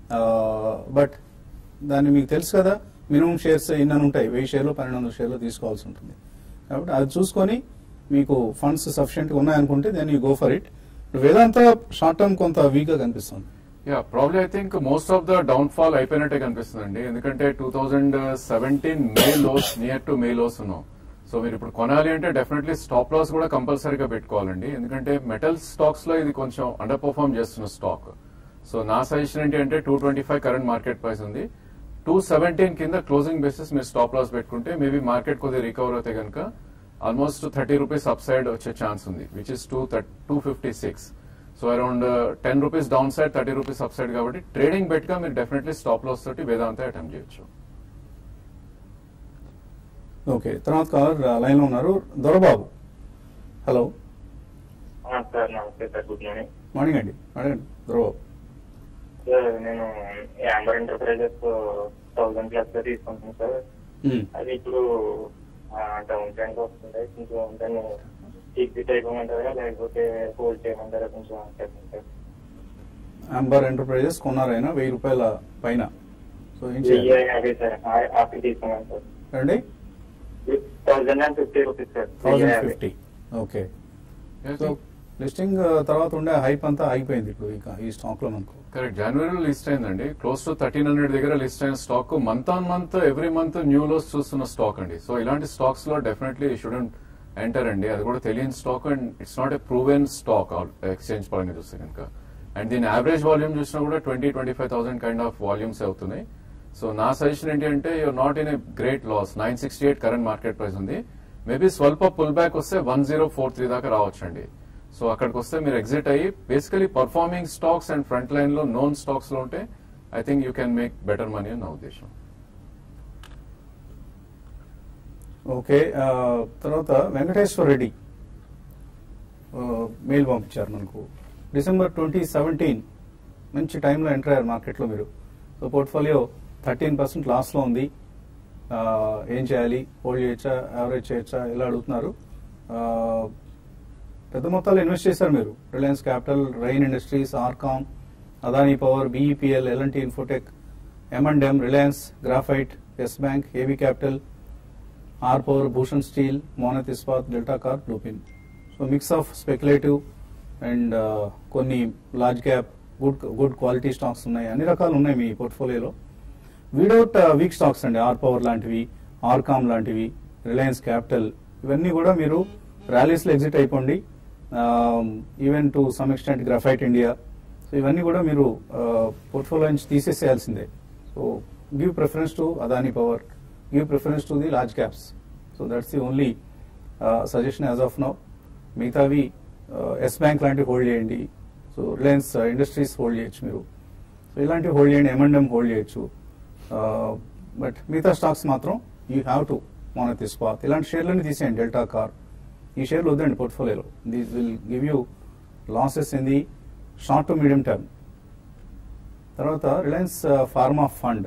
బట్ దాన్ని మీకు తెలుసు కదా మినిమం షేర్స్ ఇన్ని ఉంటాయి వెయ్యి షేర్లు పన్నెండు వందల షేర్లు తీసుకోవాల్సి ఉంటుంది కాబట్టి అది చూసుకొని మీకు ఫండ్స్ సఫిషియెంట్ గా ఉన్నాయనుకుంటే then you go for it Vedanta short term కొంత వీక్ గా కనిపిస్తుంది yeah probably I think most of the downfall అయిపోయినట్టే కనిపిస్తుందండి ఎందుకంటే two thousand seventeen May lows near to May lows ఉన్నాం సో మీరు ఇప్పుడు కొనాలి అంటే డెఫినెట్లీ స్టాప్ లాస్ కూడా కంపల్సరీగా పెట్టుకోవాలండి ఎందుకంటే మెటల్ స్టాక్స్ లో ఇది కొంచెం అండర్ పర్ఫార్మ్ చేస్తున్న స్టాక్ సో నా సజెషన్ ఏంటి అంటే two twenty five current market price ఉంది టూ సెవెంటీన్ కింద క్లోజింగ్ బేసిస్ మీరు స్టాప్ లాస్ పెట్టుకుంటే మేబీ మార్కెట్ కొద్దిగా రికవర్ అయితే కనుక almost thirty rupees upside వచ్చే ఛాన్స్ ఉంది which is two two fifty six so around ten rupees downside thirty rupees upside కాబట్టి trading bet గా మీరు డెఫినెట్లీ స్టాప్ లాస్ తోటి వేదాంత అటెంప్ట్ చేయొచ్చు ఓకే తర్వాత కాలర్ లైన్ లో ఉన్నారు దొరబాబు హలో సార్ నమస్తే సార్ గుడ్ మార్నింగ్ మార్నింగ్ అండి అడగండి దొరబాబు సార్ నేను యాంబర్ ఎంటర్ప్రైజెస్ థౌసండ్ ప్లస్ తీసుకుంటున్నాను సార్ మ్మ్. అది ఇప్పుడు డౌన్ ట్రెండ్ వస్తుంది కొంచెం దాన్ని ఎగ్జిట్ అయిపోమంటారా లేకపోతే హోల్డ్ చేయమంటారా కొంచెం చెప్పండి సార్ అంబర్ ఎంటర్ప్రైజెస్ కొన్నారైనా వెయ్యి రూపాయల పైన సో ఏం వెయ్యి చేయాలి యాభై సార్ ఆఫీ తీసుకున్నాను సార్ అండి thousand and fifty rupees sir వెయ్యి థౌజండ్ యాభై. Fifty okay I so think- listing తర్వాత ఉండే హైప్ అంతా అయిపోయింది ఇప్పుడు ఇక ఈ స్టాక్ లో మనకు కరెక్ట్ జనవరిలో లిస్ట్ అయిందండి క్లోజ్ టు థర్టీన్ హండ్రెడ్ దగ్గర లిస్ట్ అయిన stock month on month every month new lows చూస్తున్న స్టాక్ అండి సో ఇలాంటి స్టాక్స్ లో డెఫినెట్లీ షుడెంట్ ఎంటర్ అండి అది కూడా తెలియని స్టాక్ and it's not a proven stock exchange పరంగా చూస్తే కనుక అండ్ దీని యావరేజ్ వాల్యూమ్ చూసినా కూడా twenty twenty five thousand kind of volumes అవుతున్నాయి సో నా సజెషన్ ఏంటి అంటే you're not in a great loss nine sixty eight current market price maybe మేబీ స్వల్ప పుల్ బ్యాక్ వస్తే వన్ జీరో ఫోర్ త్రీ దాకా రావచ్చండి సో అక్కడికి వస్తే మీరు ఎగ్జిట్ అయ్యి basically performing stocks and front line లో నోన్ స్టాక్స్ లో ఉంటే I think you can make better money అని నా ఉద్దేశం ఓకే ఆ, తర్వాత వెంకటేశ్వర రెడ్డి ఆ, మెయిల్ పంపించారు మనకు డిసెంబర్ ట్వంటీ సెవెంటీన్ మంచి టైంలో ఎంటర్ అయ్యారు మార్కెట్లో మీరు సో పోర్ట్ఫోలియో థర్టీన్ పర్సెంట్ లాస్లో ఉంది ఆ, ఏం చేయాలి హోల్డ్ చేయొచ్చా యావరేజ్ చేయొచ్చా ఇలా అడుగుతున్నారు ఆ, పెద్ద మొత్తాలు ఇన్వెస్ట్ చేశారు మీరు Reliance Capital Rain Industries RCom Adani Power BEPL LNT Infotech M and M Reliance Graphite Yes Bank AB Capital R Power Bhushan Steel Monnet Ispat Delta Corp బ్లూపిన్ so mix of speculative and కొన్ని large cap good good quality stocks ఉన్నాయి అన్ని రకాలు ఉన్నాయి మీ పోర్ట్ఫోలియోలో without weak stocks అండి R Power లాంటివి ఆర్కామ్ లాంటివి రిలయన్స్ క్యాపిటల్ ఇవన్నీ కూడా మీరు ర్యాలీస్లో ఎగ్జిట్ అయిపోండి even to some extent graphite India so ఇవన్నీ కూడా మీరు పోర్ట్ఫోలియో నుంచి తీసేసేయాల్సిందే so give preference to Adani Power give preference to the large caps so that's the only suggestion as of now మిగతావి ఎస్ బ్యాంక్ లాంటివి హోల్డ్ చేయండి so Reliance Industries hold చేయొచ్చు మీరు సో ఇలాంటివి హోల్డ్ చేయండి ఎంఎండ్ఎం హోల్డ్ చేయొచ్చు బట్ మిగతా stocks మాత్రం you have to Monnet Ispat ఇలాంటి షేర్లన్నీ తీసేయండి డెల్టా కార్ ఈ షేర్లు వద్దండి పోర్ట్ఫోలియోలో these will give you losses in the short to medium term తర్వాత రిలయన్స్ ఫార్మా ఫండ్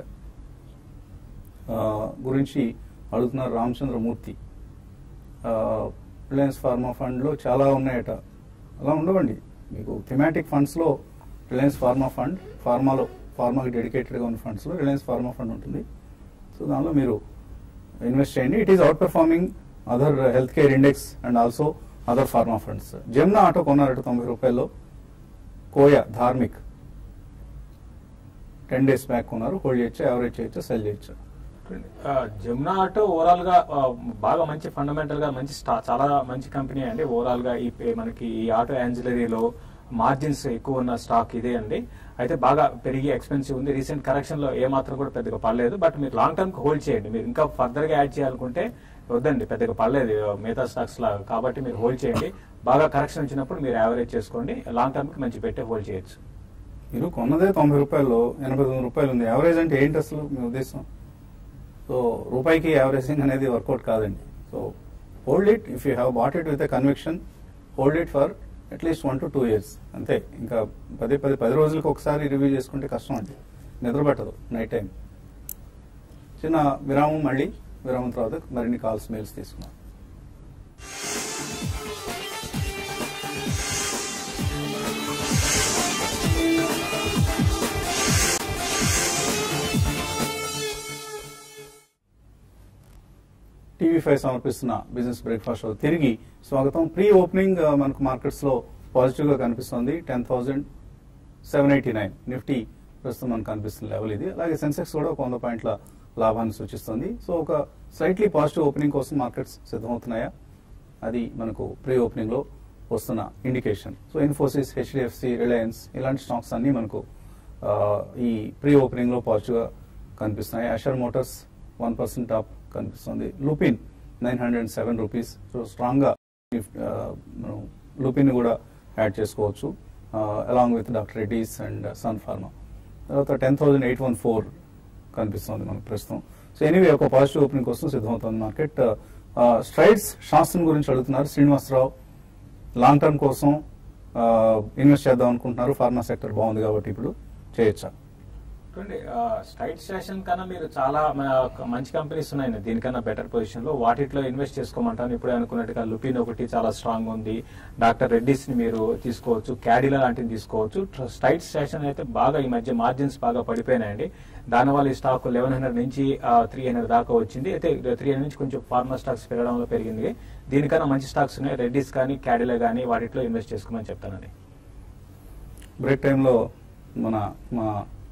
గురించి అడుగుతున్నారు రామచంద్రమూర్తి రిలయన్స్ ఫార్మా ఫండ్లో చాలా ఉన్నాయట అలా ఉండవండి మీకు థిమాటిక్ ఫండ్స్లో రిలయన్స్ ఫార్మా ఫండ్ ఫార్మాలో ఫార్మాకి డెడికేటెడ్గా ఉన్న ఫండ్స్లో రిలయన్స్ ఫార్మా ఫండ్ ఉంటుంది సో దానిలో మీరు ఇన్వెస్ట్ చేయండి it is outperforming other health care index and also other pharma funds Jamna auto కొన్నారట తొంభై రూపాయల్లో కోయా ధార్మిక్ టెన్ డేస్ బ్యాక్ కొన్నారు హోల్డ్ చేయొచ్చు యావరేజ్ చేయొచ్చు సెల్ చేయొచ్చు ఆ, జమునా ఆటో ఓవరాల్ గా ఆ, బాగా మంచి ఫండమెంటల్ గా మంచి స్టా చాలా మంచి కంపెనీ అండి ఓవరాల్ గా ఈ పే- మనకి ఈ ఆటో యాన్జిలరీలో మార్జిన్స్ ఎక్కువ ఉన్న స్టాక్ ఇదే అండి అయితే బాగా పెరిగి ఎక్స్పెన్సివ్ ఉంది రీసెంట్ కరెక్షన్ లో ఏ మాత్రం కూడా పెద్దగా పడలేదు బట్ మీరు లాంగ్ టర్మ్ హోల్డ్ చేయండి మీరు ఇంకా ఫర్దర్ గా యాడ్ చేయాలనుకుంటే వద్దండి పెద్దగా పడలేదు మిగతా స్టాక్స్ లాగా కాబట్టి మీరు హోల్డ్ చేయండి బాగా కరెక్షన్ వచ్చినప్పుడు మీరు యావరేజ్ చేసుకోండి లాంగ్ టర్మ్ కి మంచి పెట్టే హోల్డ్ చేయొచ్చు మీరు కొన్నదే తొంభై రూపాయలు ఎనభై తొమ్మిది రూపాయలు ఉంది యావరేజ్ అంటే ఏంటి అసలు మీ ఉద్దేశం సో రూపాయికి యావరేజింగ్ అనేది వర్కౌట్ కాదండి so hold it if you have bought it with a conviction hold it for at least one to two years అంతే ఇంకా పదే పది పది రోజులకు ఒకసారి రివ్యూ చేసుకుంటే కష్టం అండి నిద్ర పెట్టదు నైట్ టైం చిన్న విరామం మళ్ళీ విరామం తర్వాత మరిన్ని కాల్స్ మెయిల్స్ తీసుకున్నాం టీవీ ఫైవ్ సమర్పిస్తున్న బిజినెస్ బ్రేక్ఫాస్ట్ షో తిరిగి స్వాగతం ప్రీ ఓపెనింగ్ ఆ, మనకు మార్కెట్స్ లో పాజిటివ్ గా కనిపిస్తుంది ten thousand seven eighty nine Nifty ప్రస్తుతం మనకు కనిపిస్తున్న లెవెల్ ఇది అలాగే సెన్సెక్స్ కూడా ఒక వంద పాయింట్ల లాభాన్ని సూచిస్తుంది సో ఒక స్లైట్లీ పాజిటివ్ ఓపెనింగ్ కోసం మార్కెట్స్ సిద్ధమవుతున్నాయా అది మనకు ప్రీ ఓపెనింగ్ లో వస్తున్న indication so Infosys HDFC Reliance ఇలాంటి స్టాక్స్ అన్ని మనకు ఆ, ఈ ప్రీ ఓపెనింగ్ లో పాజిటివ్ గా కనిపిస్తున్నాయి Eicher motors one percent top కనిపిస్తుంది Lupin nine hundred seven rupees so strong గా ఆ, మనం లూపిన్ కూడా యాడ్ చేసుకోవచ్చు along with doctor Reddy's and Sun pharma తర్వాత ten thousand eight one four కనిపిస్తుంది మనకు ప్రస్తుతం సో ఎనీవే ఒక పాజిటివ్ ఓపెనింగ్ కోసం సిద్ధమవుతుంది మార్కెట్ స్ట్రైడ్స్ శాస్త్రం గురించి అడుగుతున్నారు శ్రీనివాసరావు లాంగ్ టర్మ్ కోసం ఇన్వెస్ట్ చేద్దాం అనుకుంటున్నారు ఫార్మా సెక్టర్ బాగుంది కాబట్టి ఇప్పుడు చేయొచ్చా చూడండి స్ట్రైట్ స్టేషన్ కన్నా మీరు చాలా మ- మంచి కంపెనీస్ ఉన్నాయండి దీనికన్నా బెటర్ పొజిషన్ లో వాటిలో ఇన్వెస్ట్ చేసుకోమంటాను ఇప్పుడే అనుకున్నట్టుగా లుపిన్ ఒకటి చాలా స్ట్రాంగ్ ఉంది డాక్టర్ రెడ్డిస్ ని మీరు తీసుకోవచ్చు క్యాడిలా లాంటివి తీసుకోవచ్చు స్ట్రైట్ స్టేషన్ అయితే బాగా ఈ మధ్య మార్జిన్స్ బాగా పడిపోయినాయండి దానివల్ల ఈ స్టాక్ లెవెన్ హండ్రెడ్ నుంచి త్రీ హండ్రెడ్ దాకా వచ్చింది అయితే త్రీ హండ్రెడ్ నుంచి కొంచెం ఫార్మా స్టాక్స్ పెరగడంలో పెరిగింది దీనికన్నా మంచి స్టాక్స్ ఉన్నాయి రెడ్డిస్ కానీ క్యాడిలా కానీ వాటిలో ఇన్వెస్ట్ చేసుకోమని చెప్తానండి బ్రేక్ టైంలో మన మా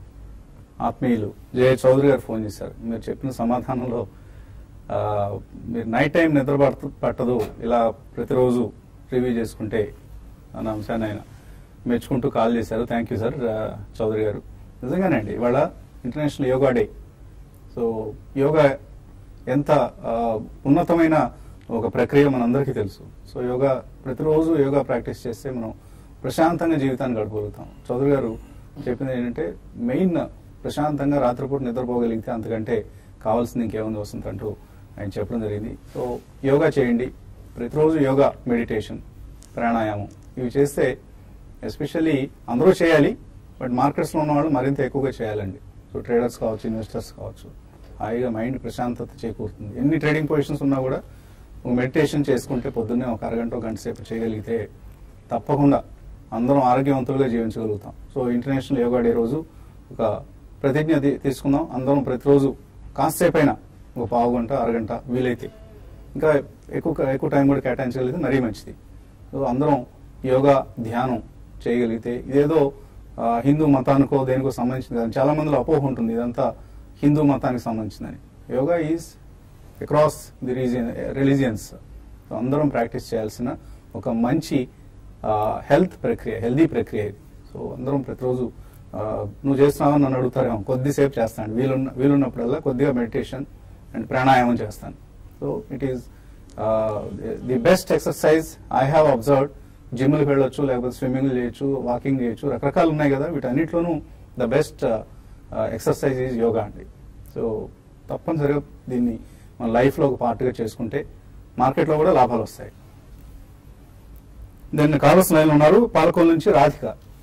ఆత్మీయులు జయ చౌదరి గారు ఫోన్ చేశారు మీరు చెప్పిన సమాధానంలో ఆ, మీరు నైట్ టైం నిద్ర పడత- పట్టదు ఇలా ప్రతిరోజు రివ్యూ చేసుకుంటే అన్న అంశాన్ని ఆయన మెచ్చుకుంటూ కాల్ చేశారు థ్యాంక్ యూ సార్ ఆ, చౌదరి గారు నిజంగానే అండి ఇవాళ International Yoga Day so yoga ఎంత ఆ, ఉన్నతమైన ఒక ప్రక్రియ మనందరికీ తెలుసు సో యోగా ప్రతిరోజు యోగా ప్రాక్టీస్ చేస్తే మనం ప్రశాంతంగా జీవితాన్ని గడపగలుగుతాం చౌదరి గారు చెప్పింది ఏంటంటే మెయిన్ ప్రశాంతంగా రాత్రిపూట నిద్రపోగలిగితే అంతకంటే కావాల్సింది ఇంకేముంది వస్తుంది అంటూ ఆయన చెప్పడం జరిగింది సో యోగా చేయండి ప్రతిరోజు యోగా మెడిటేషన్ ప్రాణాయామం ఇవి చేస్తే ఎస్పెషల్లీ అందరూ చేయాలి బట్ మార్కెట్స్లో ఉన్న వాళ్ళు మరింత ఎక్కువగా చేయాలండి సో ట్రేడర్స్ కావచ్చు ఇన్వెస్టర్స్ కావచ్చు హాయిగా మైండ్ ప్రశాంతత చేకూరుతుంది ఎన్ని ట్రేడింగ్ పొజిషన్స్ ఉన్నా కూడా మెడిటేషన్ చేసుకుంటే పొద్దున్నే ఒక అరగంట ఒక గంట సేపు చేయగలిగితే తప్పకుండా అందరం ఆరోగ్యవంతులుగా జీవించగలుగుతాం సో ఇంటర్నేషనల్ యోగా డే రోజు ఒక ప్రతిజ్ఞ తీ- తీసుకుందాం అందరం ప్రతిరోజు కాసేపు అయినా ఒక పావు గంట అరగంట వీలైతే ఇంకా ఎక్కువ ఎక్కువ టైం కూడా కేటాయించగలిగితే మరీ మంచిది సో అందరం యోగా ధ్యానం చేయగలిగితే ఇదేదో ఆ, హిందూ మతానికో దేనికో సంబంధించింది కాదు చాలా మందిలో అపోహ ఉంటుంది ఇదంతా హిందూ మతానికి సంబంధించిందని yoga is across the region religions అందరం ప్రాక్టీస్ చేయాల్సిన ఒక మంచి హెల్త్ ప్రక్రియ హెల్దీ ప్రక్రియ ఇది సో అందరం ప్రతిరోజు ఆ, నువ్వు చేస్తున్నావని నన్ను అడుగుతారేమో కొద్దిసేపు చేస్తాను వీలున్న వీలున్నప్పుడల్లా కొద్దిగా మెడిటేషన్ అండ్ ప్రాణాయామం చేస్తాను so it is the best exercise I have observed జిమ్లకు వెళ్ళొచ్చు లేకపోతే స్విమ్మింగ్ చేయొచ్చు వాకింగ్ చేయొచ్చు రకరకాలు ఉన్నాయి కదా వీటన్నిటిలోనూ the best exercise is yoga అండి సో తప్పనిసరిగా దీన్ని మన లైఫ్లో ఒక పార్ట్గా చేసుకుంటే మార్కెట్లో కూడా లాభాలు వస్తాయి దీన్ని కావాల్సిన లైన్లో ఉన్నారు పాలకొల్లు నుంచి Radhika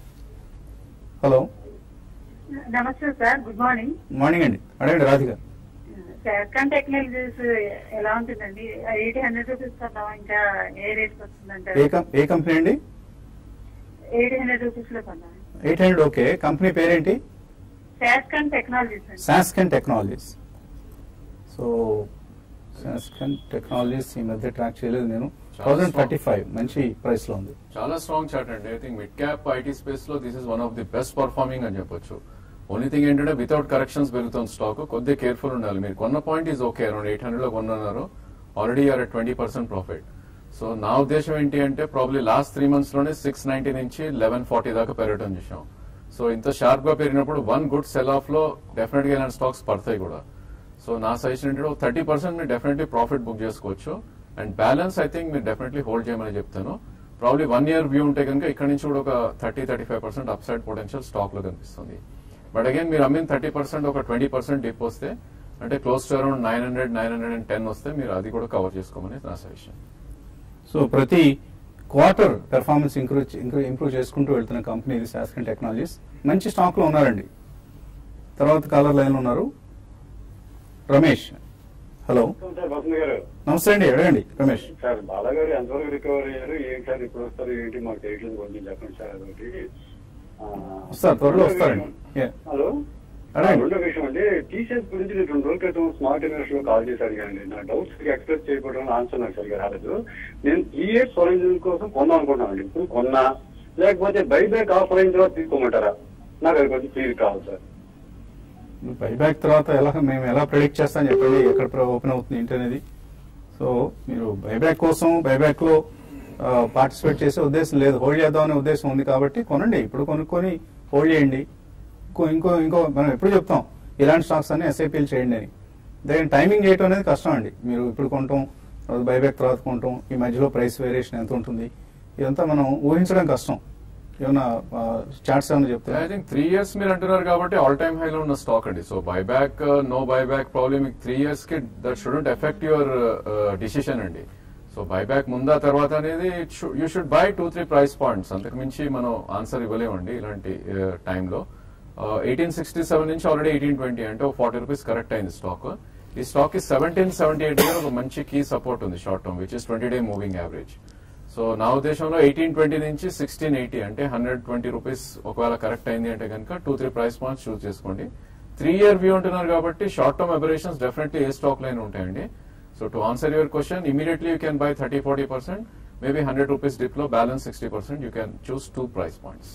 hello namaste sir good morning morning అండి అడగండి రాధిక శాఖన్ టెక్నాలజీస్ ఎలా ఉంటుందండి ఎయిట్ హండ్రెడ్ రూపీస్ కదా ఇంకా ఏ రేట్ ఏ వస్తుందంటారు కం- ఏ కంపెనీ అండి ఎయిట్ హండ్రెడ్ రూపీస్ లో కొన్నా ఎయిట్ హండ్రెడ్ ఓకే కంపెనీ పేరేంటి శాస్కన్ టెక్నాలజీస్ అండి Sasken technologies so Sasken technologies ఈ మధ్య ట్రాక్ చేయలేదు నేను థౌసండ్ థర్టీ ఫైవ్ మంచి ప్రైస్ లో ఉంది చాలా స్ట్రాంగ్ చార్ట్ అండి I think mid cap IT space లో this is one of the best performing అని చెప్పొచ్చు ఓన్లీ థింగ్ ఏంటంటే వితౌట్ కరెక్షన్స్ పెరుగుతుంది స్టాక్ కొద్దిగా కేర్ఫుల్ ఉండాలి మీరు కొన్న point is okay around eight hundred లో కొన్నారు already are twenty percent profit so నా ఉద్దేశం ఏంటి అంటే ప్రాబ్లీ లాస్ట్ త్రీ మంత్స్ లోనే సిక్స్ నైన్టీ నుంచి లెవెన్ ఫార్టీ దాకా పెరగడం చూసాం సో ఇంత షార్ప్ గా పెరిగినప్పుడు వన్ గుడ్ సెల్ ఆఫ్ లో డెఫినెట్ గా ఇలాంటి స్టాక్స్ పడతాయి కూడా సో నా సజెషన్ ఏంటంటే థర్టీ పర్సెంట్ మీరు డెఫినెట్లీ ప్రాఫిట్ బుక్ చేసుకోవచ్చు అండ్ బ్యాలెన్స్ ఐ థింక్ మీరు డెఫినెట్లీ హోల్డ్ చేయమని చెప్తాను ప్రాబ్లీ వన్ ఇయర్ వ్యూ ఉంటే కనుక ఇక్కడ నుంచి కూడా ఒక thirty thirty five percent upside potential stock లో కనిపిస్తుంది బట్ అగైన్ మీరు అమ్మిన థర్టీ పర్సెంట్ ఒక ట్వంటీ పర్సెంట్ డిప్ వస్తే అంటే close to around nine hundred nine hundred and ten వస్తే మీరు అది కూడా కవర్ చేసుకోమని నా సజెషన్ సో ప్రతి క్వార్టర్ పెర్ఫార్మెన్స్ ఇంక్రూవ్ ఇంప్రూవ్ చేసుకుంటూ వెళ్తున్న కంపెనీ ఇది సాస్కెన్ టెక్నాలజీస్ మంచి స్టాక్ లో ఉన్నారండి తర్వాత కాలర్ లైన్ లో ఉన్నారు రమేష్ హలో సార్ వసంత్ గారు నమస్తే అండి అడగండి రమేష్ సార్ బాలగారు ఎంతవరకు రికవర్ అయ్యారు ఏంటి సార్ ఇప్పుడు వస్తారు ఏంటి మాకు తెలియట్లేదు కొంచెం చెప్పండి సార్ అదొకటి ఆ, వస్తారు త్వరలో వస్తారండి Yeah. హలో అడగండి. రెండో విషయం అండి టీసీఎస్ గురించి నేను రెండు రోజుల క్రితం స్మార్ట్ ఇన్వెస్ట్ లో కాల్ చేసి అడిగానండి నా డౌట్స్ ఎక్స్ప్రెస్ చేయకపోవడం ఆన్సర్ నాకు సరిగా రాలేదు నేను త్రీ ఇయర్స్ ఫోరెన్సిక్ కోసం కొందాం అనుకుంటున్నానండి ఇప్పుడు కొన్నా లేకపోతే బైబ్యాక్ ఆఫర్ అయిన తర్వాత తీసుకోమంటారా నాకు అది కొంచెం క్లియర్ కావాలి సార్ బైబ్యాక్ తర్వాత ఎలా మేము ఎలా ప్రిడిక్ట్ చేస్తామని చెప్పండి ఎక్కడ ఓపెన్ అవుతుంది ఏంటి అనేది సో మీరు బైబ్యాక్ కోసం బైబ్యాక్ లో పార్టిసిపేట్ చేసే ఉద్దేశం లేదు హోల్డ్ చేద్దామనే ఉద్దేశం ఉంది కాబట్టి కొనండి ఇప్పుడు కొనుక్కొని హోల్డ్ చేయండి ఇంకో ఇంకో ఇంకో మనం ఎప్పుడు చెప్తాం ఇలాంటి స్టాక్స్ అన్ని ఎస్ఐపీలు చేయండి అని దాని టైమింగ్ చేయటం అనేది కష్టం అండి మీరు ఇప్పుడు కొంటాం తర్వాత బైబ్యాక్ తర్వాత కొంటాం ఈ మధ్యలో ప్రైస్ వేరియేషన్ ఎంత ఉంటుంది ఇదంతా మనం ఊహించడం కష్టం ఏమన్నా చార్ట్స్ ఏమైనా ఐ చెప్తారా థింక్ త్రీ ఇయర్స్ మీరు అంటున్నారు కాబట్టి ఆల్ టైమ్ హై లో ఉన్న స్టాక్ అండి so buyback no buyback problem మీకు త్రీ ఇయర్స్ కి that shouldn't effect your decision అండి సో బైబ్యాక్ ముందా తర్వాత అనేది you should buy two three price points అంతకు మించి మనం ఆన్సర్ ఇవ్వలేమండి ఇలాంటి టైంలో ఎయిటీన్ సిక్స్టీ సెవెన్ నుంచి ఆల్రెడీ ఎయిటీన్ ట్వంటీ అంటే ఒక ఫార్టీ రూపీస్ కరెక్ట్ అయింది స్టాక్ ఈ స్టాక్ కి సెవెంటీన్ సెవెంటీ ఎయిట్ ఒక మంచి కీ సపోర్ట్ ఉంది short term which is twenty day moving average so నా ఉద్దేశంలో ఎయిటీన్ ట్వంటీ నుంచి సిక్స్టీన్ ఎయిటీ అంటే హండ్రెడ్ ట్వంటీ రూపీస్ ఒకవేళ కరెక్ట్ అయింది అంటే కనుక two three price points choose చేసుకోండి త్రీ ఇయర్ వ్యూ ఉంటున్నారు కాబట్టి షార్ట్ టర్మ్ అబరేషన్స్ డెఫినెట్లీ ఏ స్టాక్ లైన్ ఉంటాయండి so to answer your question immediately you can buy thirty forty percent maybe hundred rupees dip లో balance sixty percent you can choose two price points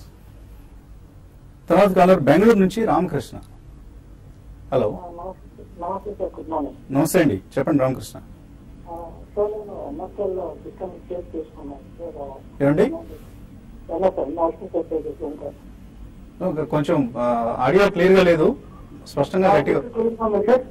తర్వాత caller Bengaluru నుంచి Ramakrishna hello namaste sir good morning namaste అండి చెప్పండి Ramakrishna sir నేను MSL system చేసి తీసుకున్నాను sir ఏమండి MSL national security centre ఒక కొంచెం ఆ, ఆడియో క్లియర్ గా లేదు స్పష్టంగా గట్టిగా సార్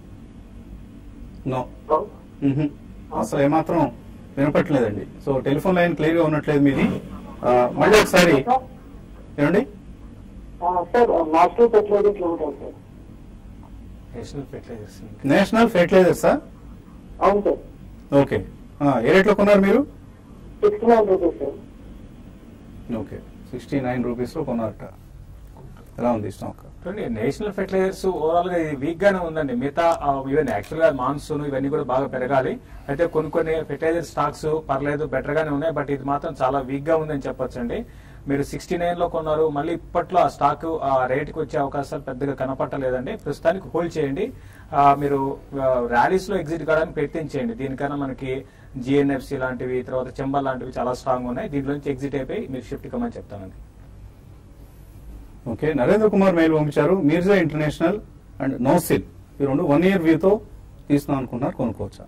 నో మ్హూ. అసలు ఏమాత్రం వినపట్లేదండి సో టెలిఫోన్ లైన్ క్లియర్ గా ఉన్నట్లేదు మీది ఆ, మళ్ళీ ఒకసారి ఏమండి sir national security limited sir national fertilizers national ఫెర్టిలైజర్సా అవును సార్ ఓకే ఆ, ఏ రేట్లో కొన్నారు మీరు sixty nine rupees sir okay sixty nine రూపీస్లో కొన్నారట ఎలా ఉంది స్టాక్ చూడండి నేషనల్ ఫెర్టిలైజర్స్ ఓవరాల్ గా ఇది వీక్ గానే ఉందండి మిగతా ఈవెన్ యాక్చువల్ గా మాన్సూన్ ఇవన్నీ కూడా బాగా పెరగాలి అయితే కొన్ని కొన్ని ఫెర్టిలైజర్ స్టాక్స్ పర్లేదు బెటర్ గానే ఉన్నాయి బట్ ఇది మాత్రం చాలా వీక్ గా ఉందని చెప్పొచ్చండి మీరు సిక్స్టీ నైన్ లో కొన్నారు మళ్ళీ ఇప్పట్లో ఆ స్టాక్ ఆ రేటుకి వచ్చే అవకాశాలు పెద్దగా కనపట్టలేదండి ప్రస్తుతానికి హోల్డ్ చేయండి ఆ, మీరు ర్యాలీస్ లో ఎగ్జిట్ కావడానికి ప్రయత్నించేయండి దీనికన్నా మనకి జిఎన్ఎఫ్సి లాంటివి తర్వాత చెంబల్ లాంటివి చాలా స్ట్రాంగ్ ఉన్నాయి దీంట్లో నుంచి ఎగ్జిట్ అయిపోయి మీరు షిఫ్ట్ కమ్మని చెప్తానండి ఓకే నరేంద్ర కుమార్ మెయిల్ పంపించారు మీర్జా ఇంటర్నేషనల్ అండ్ నోసిల్ ఈ రెండు వన్ ఇయర్ వ్యూతో తీసుకున్నాం అనుకున్నారు కొనుక్కోవచ్చా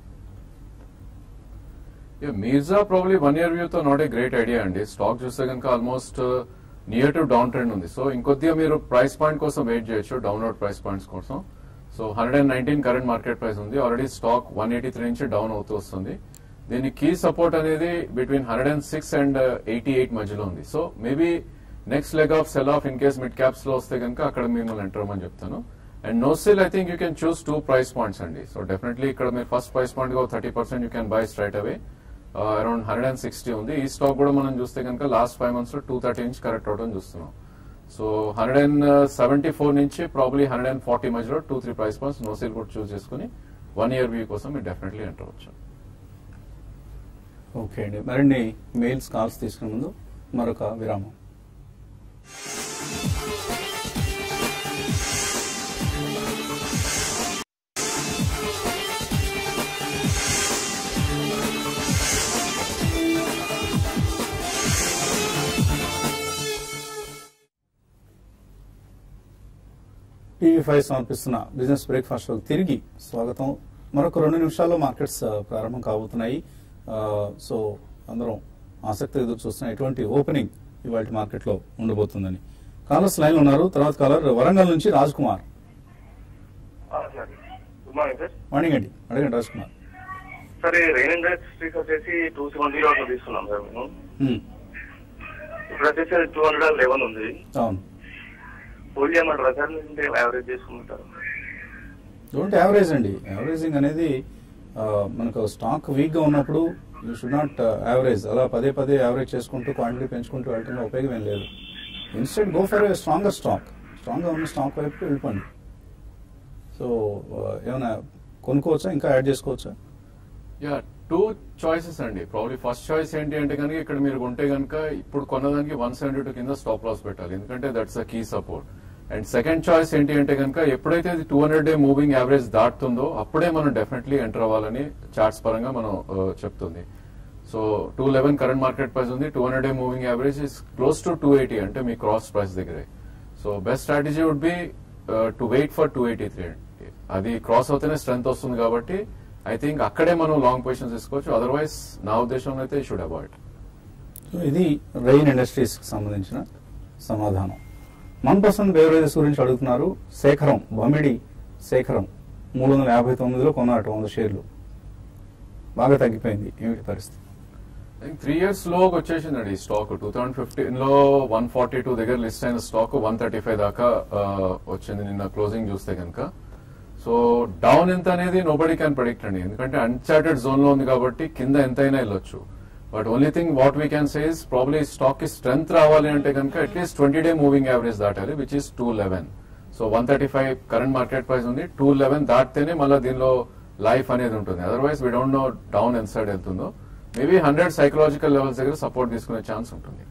Mirza probably one year view తో నాట్ ఏ గ్రేట్ ఐడియా అండి స్టాక్ చూస్తే కనుక almost near to down trend ఉంది సో ఇంకొద్దిగా మీరు ప్రైస్ పాయింట్ కోసం వెయిట్ చేయొచ్చు డౌన్లోడ్ ప్రైస్ పాయింట్స్ కోసం so hundred and nineteen current market price ఉంది already stock one eighty three నుంచి డౌన్ అవుతూ వస్తుంది దీని కీ సపోర్ట్ అనేది between hundred and six and eighty eight మధ్యలో ఉంది so maybe next leg of sell off in case mid caps లో వస్తే కనుక అక్కడ మిమ్మల్ని ఎంటర్ అవ్వమని చెప్తాను అండ్ నోసిల్ I think you can choose two price points అండి సో డెఫినెట్లీ ఇక్కడ మీరు ఫస్ట్ ప్రైస్ పాయింట్ గా thirty percent you can buy straight away around hundred and sixty ఉంది ఈ స్టాక్ కూడా మనం చూస్తే కనుక లాస్ట్ ఫైవ్ మంత్స్ లో టూ థర్టీ నుంచి కరెక్ట్ అవడం చూస్తున్నాం so hundred and seventy four నుంచి ప్రాబ్లీ హండ్రెడ్ అండ్ ఫార్టీ మధ్యలో టూ త్రీ ప్రైస్ పాయింట్స్ నోసిల్ కూడా చూస్ చేసుకుని వన్ ఇయర్ వ్యూ కోసం మీరు డెఫినెట్లీ ఎంటర్ అవ్వచ్చు ఓకే అండి మరిన్ని మెయిల్స్ కాల్స్ తీసుకునే ముందు మరొక విరామం టీవీ ఫైవ్ సమర్పిస్తున్న బిజినెస్ బ్రేక్ఫాస్ట్ షోకి తిరిగి స్వాగతం మరొక రెండు నిమిషాల్లో మార్కెట్స్ ఆ, ప్రారంభం కాబోతున్నాయి ఆ, సో అందరం ఆసక్తి ఎదురు చూస్తున్న ఎటువంటి ఓపెనింగ్ ఇవాళ మార్కెట్లో ఉండబోతుందని కాలర్స్ లైన్ ఉన్నారు తర్వాత కాలర్ వరంగల్ నుంచి Raj Kumar good morning sir morning అండి అడగండి రాజ్ కుమార్ సార్ ఈ రెయిన్ ఇండస్ట్రీస్ వచ్చేసి టూ సెవెన్ జీరో తీసుకున్నాం సార్ మేము హ్మ్, ఇప్పుడు వచ్చేసి టూ హండ్రెడ్ లెవెన్ ఉంది అవును హోల్డ్ చేయమంటారా సార్ లేదంటే యావరేజ్ చేసుకుంటారు డోంట్ యావరేజ్ అండి యావరేజింగ్ అనేది ఆ, మనకు స్టాక్ వీక్ గా ఉన్నప్పుడు యూ షుడ్ నాట్ యావరేజ్ అలా పదే పదే యావరేజ్ చేసుకుంటూ క్వాంటిటీ పెంచుకుంటూ వెళ్ళటంలో ఉపయోగం ఏం లేదు instead go for a stronger stock strong గా ఉన్న స్టాక్ వైపు వెళ్ళిపోండి సో ఏమైనా కొనుక్కోవచ్చా ఇంకా యాడ్ చేసుకోవచ్చా యా టూ చాయిసెస్ అండి ప్రాబ్లీ ఫస్ట్ చాయిస్ ఏంటి అంటే కనుక ఇక్కడ మీరు కొంటే కనుక ఇప్పుడు కొన్నదానికి వన్ సెవెంటీ టూ కింద స్టాప్ లాస్ పెట్టాలి ఎందుకంటే that's a key support and second choice ఏంటి అంటే కనుక ఎప్పుడైతే ఇది two hundred day moving average దాటుతుందో అప్పుడే మనం డెఫినెట్లీ ఎంటర్ అవ్వాలని చార్ట్స్ పరంగా మనం uh, చెప్తుంది so two eleven current market price ఉంది two hundred day moving average is close to two eighty అంటే మీ క్రాస్ ప్రైస్ దగ్గరే so best strategy would be to wait for two eighty three అది cross అవుతేనే strength వస్తుంది కాబట్టి I think అక్కడే మనం లాంగ్ పొజిషన్స్ తీసుకోవచ్చు అదర్వైజ్ నా ఉద్దేశంలో అయితే షుడ్ అవాయిడ్ సో ఇది రెయిన్ ఇండస్ట్రీస్ కి సంబంధించిన సమాధానం మన్ పసంద్ బేవరేజెస్ గురించి అడుగుతున్నారు శేఖరం బమిడి శేఖరం మూడు వందల యాభై తొమ్మిదిలో కొన్నారట వంద షేర్లు బాగా తగ్గిపోయింది ఏమిటి పరిస్థితి త్రీ ఇయర్స్ లో వచ్చేసిందండి ఈ స్టాక్ టూ థౌసండ్ ఫిఫ్టీన్ లో వన్ ఫార్టీ టూ దగ్గర లిస్ట్ అయిన స్టాక్ వన్ థర్టీ ఫైవ్ దాకా ఆ, వచ్చింది నిన్న క్లోజింగ్ చూస్తే కనుక సో డౌన్ ఎంత అనేది నోబడీ క్యాన్ ప్రెడిక్ట్ అండి ఎందుకంటే అన్చార్టెడ్ జోన్ లో ఉంది కాబట్టి కింద ఎంతైనా వెళ్ళొచ్చు but only thing what we can says probably stock కి స్ట్రెంత్ రావాలి అంటే కనుక at least twenty day moving average దాటాలి which is two eleven so one thirty five current market price ఉంది టూ లెవెన్ దాటితేనే మళ్ళీ దీనిలో లైఫ్ అనేది ఉంటుంది otherwise we don't know down ఎంత సైడ్ వెళ్తుందో మేబీ హండ్రెడ్ సైకలాజికల్ లెవెల్స్ దగ్గర సపోర్ట్ తీసుకునే ఛాన్స్ ఉంటుంది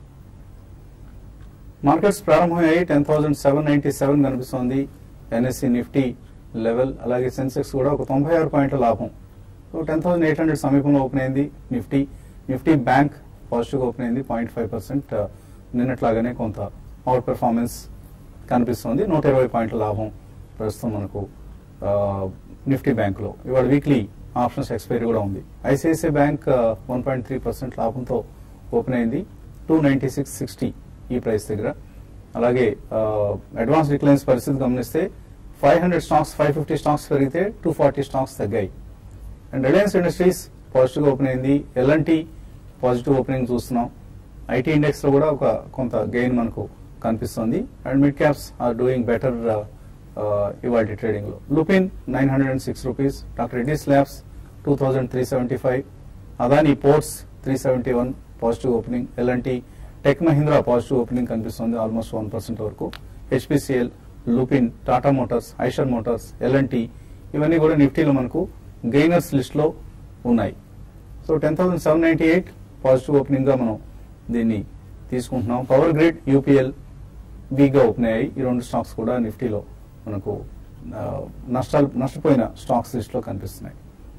మార్కెట్స్ ప్రారంభమయ్యాయి ten thousand seven ninety seven కనిపిస్తోంది ఎన్ఎస్సి నిఫ్టీ లెవెల్ అలాగే సెన్సెక్స్ కూడా ఒక తొంభై ఆరు పాయింట్ల లాభం so ten thousand eight hundred సమీపంలో ఓపెన్ అయింది నిఫ్టీ నిఫ్టీ బ్యాంక్ పాజిటివ్గా ఓపెన్ అయింది పాయింట్ ఫైవ్ పర్సెంట్ నిన్నట్లాగానే కొంత అవుట్ పెర్ఫార్మెన్స్ కనిపిస్తోంది నూట ఇరవై పాయింట్ల లాభం ప్రస్తుతం మనకు ఆ, నిఫ్టీ బ్యాంకులో ఇవాళ వీక్లీ ఆప్షన్స్ ఎక్స్పైరీ కూడా ఉంది ICICI bank one point three percent లాభంతో ఓపెన్ అయింది టూ నైన్టీ సిక్స్ సిక్స్టీ ఈ ప్రైస్ దగ్గర అలాగే అడ్వాన్స్ డిక్లైన్స్ పరిస్థితి గమనిస్తే five hundred stocks five fifty stocks పెరిగితే టూ ఫార్టీ స్టాక్స్ తగ్గాయి and Reliance industries positive open అయింది ఎల్ఎన్టీ పాజిటివ్ ఓపెనింగ్ చూస్తున్నాం ఐటీ ఇండెక్స్ లో కూడా ఒక కొంత గెయిన్ మనకు కనిపిస్తుంది and mid caps are doing better ఇవాళ ట్రేడింగ్ లో Lupin nine hundred and six rupees doctor Reddy's labs two thousand three seventy five Adani ports three seventy one positive opening LNT tech Mahindra positive opening కనిపిస్తుంది almost one percent వరకు HPCL Lupin Tata motors Eicher motors LNT ఇవన్నీ కూడా నిఫ్టీలో మనకు gainers list లో ఉన్నాయి so ten thousand seven ninety eight positive opening గా మనం దీన్ని తీసుకుంటున్నాం పవర్ గ్రిడ్ యూపీఎల్ వీక్గా ఓపెన్ అయ్యాయి ఈ రెండు స్టాక్స్ కూడా నిఫ్టీలో మనకు ఆ, నష్టాలు నష్టపోయిన స్టాక్స్ లిస్ట్ లో కనిపిస్తున్నాయి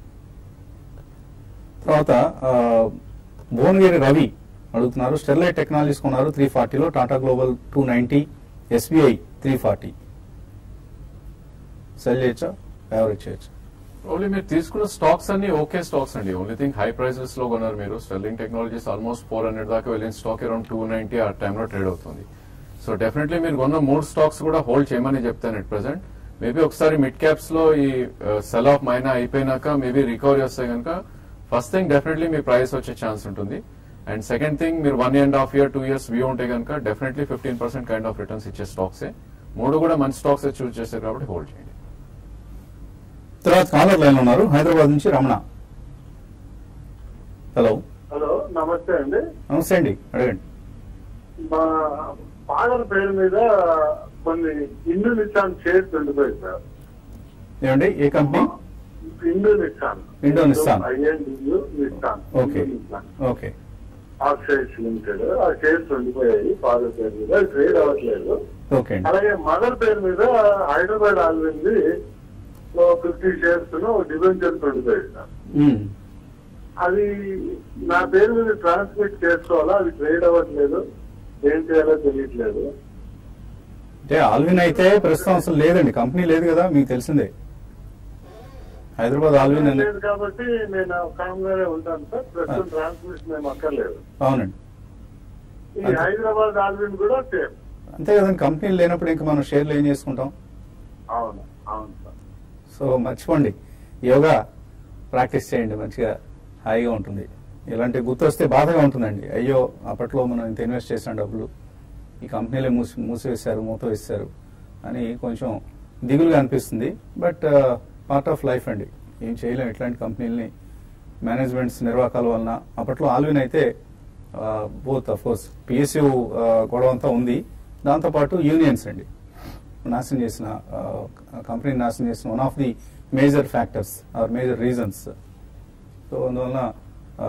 తర్వాత ఆ, భువనగిరి రవి అడుగుతున్నారు స్టెర్లైట్ టెక్నాలజీస్ కొన్నారు త్రీ ఫార్టీలో Tata global two ninety SBI three forty sell చేయొచ్చా యావరేజ్ చేయొచ్చా ప్రాబ్లీ మీరు తీసుకున్న స్టాక్స్ అన్ని ఓకే స్టాక్స్ అండి ఓన్లీ థింగ్ హై ప్రైసెస్ లో కొన్నారు మీరు sterling technologies almost four hundred దాకా వెళ్ళిన స్టాక్ అరౌండ్ టూ నైన్టీ ఆ టైంలో ట్రేడ్ అవుతుంది సో డెఫినెట్లీ మీరు కొన్న మూడు స్టాక్స్ కూడా హోల్డ్ చేయమని చెప్తాను ఎట్ ప్రెసెంట్ మేబీ ఒకసారి మిడ్ క్యాప్స్ లో ఈ సెల్ ఆఫ్ మైనా అయిపోయినాక మేబీ రికవరీ వస్తే కనుక ఫస్ట్ థింగ్ డెఫినెట్లీ మీ ప్రైస్ వచ్చే ఛాన్స్ ఉంటుంది అండ్ సెకండ్ థింగ్ మీరు one and half year two years view ఉంటే కనుక definitely fifteen percent kind of returns ఇచ్చే స్టాక్సే మూడు కూడా మంచి స్టాక్స్ చూస్ చేశారు కాబట్టి హోల్డ్ చేయండి తర్వాత కాలర్ లైన్ ఉన్నారు హైదరాబాద్ నుంచి రమణ హలో హలో నమస్తే అండి నమస్తే అండి అడగండి మా ఫాదర్ పేరు మీద కొన్ని ఇండు నిస్సాన్ షేర్స్ ఉండిపోయి సార్ ఏమండి ఏ company Indo Nissan Indo Nissan. INDU Nissan okay Indo Nissan okay oxides limited ఆ షేర్స్ ఉండిపోయాయి ఫాదర్ పేరు మీద ట్రేడ్ అవ్వట్లేదు ఓకే అండి అలాగే మదర్ పేరు మీద హైదరాబాద్ ఆల్వింది ఫిఫ్టీ షేర్స్ డిబెంచర్స్ ఉండిపోయాయి సార్ మ్మ్. అది నా పేరు మీద ట్రాన్స్మిట్ చేసుకోవాలా అది ట్రేడ్ అవ్వట్లేదు ఏం చేయాలో తెలియట్లేదు అంటే ఆల్విన్ అయితే ప్రస్తుతం అసలు లేదండి కంపెనీ లేదు కదా మీకు తెలిసిందే హైదరాబాద్ ఆల్విన్ అని లేదు కాబట్టి నేను కామ్ గానే ఉంటాను సార్ ప్రస్తుతం ట్రాన్స్మిషన్ మేము అక్కర్లేదు అవునండి ఈ అంతే. హైదరాబాద్ ఆల్విన్ కూడా సేమ్ అంతే కదండి కంపెనీలు లేనప్పుడు ఇంకా మనం షేర్లు ఏం చేసుకుంటాం అవును అవును సార్ సో మర్చిపోండి యోగా ప్రాక్టీస్ చేయండి మంచిగా హాయిగా ఉంటుంది ఇలాంటి గుర్తొస్తే బాధగా ఉంటుందండి అయ్యో అప్పట్లో మనం ఇంత ఇన్వెస్ట్ చేసిన డబ్బులు ఈ కంపెనీలే మూసి మూసివేశారు మూత వేశారు అని కొంచెం దిగులుగా అనిపిస్తుంది బట్ పార్ట్ ఆఫ్ లైఫ్ అండి ఏం చేయలేం ఇట్లాంటి కంపెనీలని మేనేజ్మెంట్స్ నిర్వాహకాల వలన అప్పట్లో ఆల్విన్ అయితే బోత్ అఫ్ కోర్స్ పిఎస్యు గొడవ అంతా ఉంది దాంతోపాటు యూనియన్స్ అండి నాశనం చేసిన కంపెనీ నాశనం చేసిన one of the major factors or major reasons so అందువలన ఆ,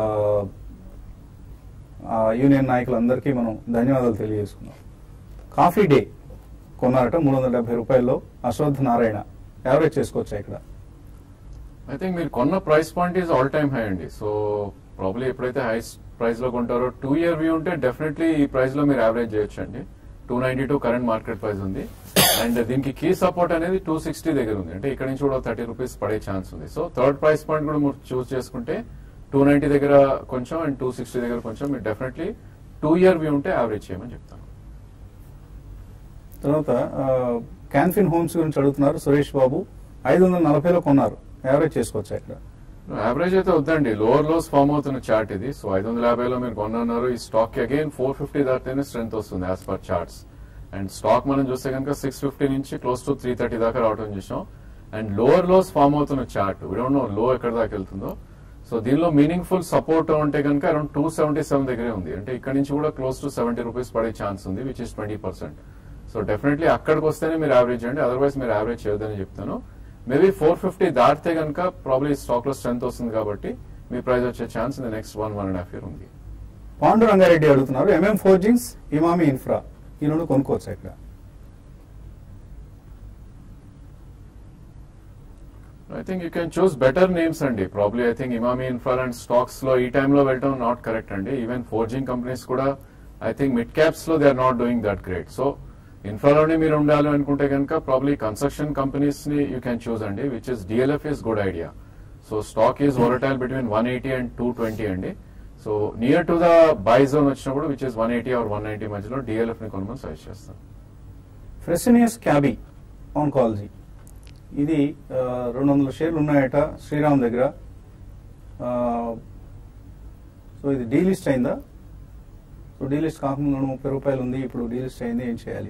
ఆ యూనియన్ నాయకులందరికీ మనం ధన్యవాదాలు తెలియజేసుకున్నాం కాఫీ డే కొన్నారట మూడు వందల డెబ్బై రూపాయల్లో అశ్వథ్ నారాయణ యావరేజ్ చేసుకోవచ్చా ఇక్కడ ఐ థింక్ మీరు కొన్న price point is all time high అండి సో ప్రాబ్లీ ఎప్పుడైతే హై ప్రైస్ లో కొంటారో టూ ఇయర్ వ్యూ ఉంటే డెఫినెట్లీ ఈ ప్రైస్ లో మీరు యావరేజ్ చేయొచ్చు అండి two ninety two current market price ఉంది అండ్ దీనికి కీ సపోర్ట్ అనేది టూ సిక్స్టీ దగ్గర ఉంది అంటే ఇక్కడ నుంచి కూడా థర్టీ రూపీస్ పడే ఛాన్స్ ఉంది సో థర్డ్ ప్రైస్ పాయింట్ కూడా మీరు చూస్ చేసుకుంటే టూ నైన్టీ దగ్గర కొంచెం అండ్ టూ సిక్స్టీ దగ్గర కొంచెం మీరు డెఫినెట్లీ టూ ఇయర్ వ్యూ ఉంటే యావరేజ్ చేయమని చెప్తాను తర్వాత క్యాన్ఫిన్ హోమ్స్ గురించి అడుగుతున్నారు సురేష్ బాబు ఐదు వందల నలభైలో కొన్నారు యావరేజ్ చేసుకోవచ్చా ఇక్కడ యావరేజ్ అయితే వద్దండి లోవర్ లోస్ ఫామ్ అవుతున్న చార్ట్ ఇది సో ఐదు వందల యాభైలో మీరు కొన్నారు ఈ స్టాక్ కి అగైన్ ఫోర్ ఫిఫ్టీ దాటితేనే స్ట్రెంత్ వస్తుంది as per charts and stock మనం చూస్తే కనుక సిక్స్ ఫిఫ్టీ నుంచి క్లోజ్ టు త్రీ థర్టీ దాకా రావడం చూసాం అండ్ లోవర్ లోస్ ఫామ్ అవుతున్న చార్ట్ డోంట్ నో లో ఎక్కడ దాకా వెళ్తుందో సో దీనిలో మీనింగ్ఫుల్ సపోర్ట్ ఉంటే కనుక అరౌండ్ టూ సెవెంటీ సెవెన్ దగ్గరే ఉంది అంటే ఇక్కడ నుంచి కూడా క్లోజ్ టు సెవెంటీ రూపీస్ పడే ఛాన్స్ ఉంది which is twenty percent so definitely అక్కడికి వస్తేనే మీరు యావరేజ్ చేయండి అదర్వైజ్ మీరు యావరేజ్ చేయొద్దని చెప్తాను మేబీ ఫోర్ ఫిఫ్టీ దాటితే కనుక ప్రాబ్లీ స్టాక్ లో స్ట్రెంత్ వస్తుంది కాబట్టి మీ ప్రైస్ వచ్చే chance in next one one and half year ఉంది పాండు రంగారెడ్డి అడుగుతున్నారు ఎంఎం ఫోర్జింగ్స్ ఇమామి ఇన్ఫ్రా ఈ రెండు కొనుక్కోవచ్చా ఇక్కడ I think you can choose better names అండి probably I think Emami infra and stocks లో ఈ టైంలో వెళ్ళడం నాట్ కరెక్ట్ అండి ఈవెన్ ఫోర్జింగ్ కంపెనీస్ కూడా ఐ థింక్ మిడ్ క్యాప్స్ లో they are not doing that great so ఇన్ఫ్రాలోనే మీరు ఉండాలి అనుకుంటే కనుక ప్రాబ్లీ కన్స్ట్రక్షన్ కంపెనీస్ ని యూ క్యాన్ చూస్ అండి which is DLF is good idea so stock is volatile between one eighty and two twenty అండి so near to the buy zone వచ్చినప్పుడు which is one eighty or one ninety మధ్యలో DLF ని కొనమని suggest చేస్తాను ఫ్రెసినియస్ Cabbie oncology ఇది ఆ, రెండు వందల షేర్లు ఉన్నాయట శ్రీరామ్ దగ్గర ఆ, సో ఇది డీలిస్ట్ అయిందా సో డీలిస్ట్ కాకముందు నూట ముప్పై రూపాయలు ఉంది ఇప్పుడు డీలిస్ట్ అయింది ఏం చేయాలి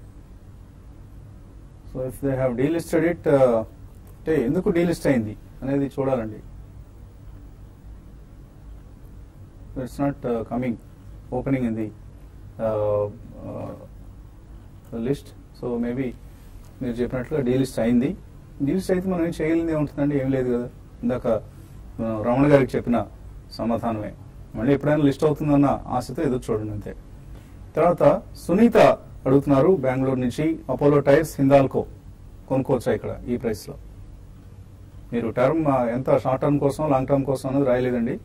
so if they have delisted it అంటే ఎందుకు డీలిస్ట్ అయింది అనేది చూడాలండి it's not coming opening in the list so maybe మీరు చెప్పినట్లుగా డీ లిస్ట్ అయింది డీ లిస్ట్ అయితే మనం ఏం చేయగలిగింది ఏముంటుందండి ఏం లేదు కదా ఇందాక మనం రమణ గారికి చెప్పిన సమాధానమే మళ్ళీ ఎప్పుడైనా లిస్ట్ అవుతుందన్న ఆశతో ఎదురు చూడండి అంతే తర్వాత సునీత అడుగుతున్నారు బెంగళూరు నుంచి అపోలో టైర్స్ హిందాల్కో కొనుక్కోవచ్చా ఇక్కడ ఈ ప్రైస్ లో మీరు టర్మ్ ఎంత షార్ట్ టర్మ్ కోసం లాంగ్ టర్మ్ కోసం అనేది రాయలేదండి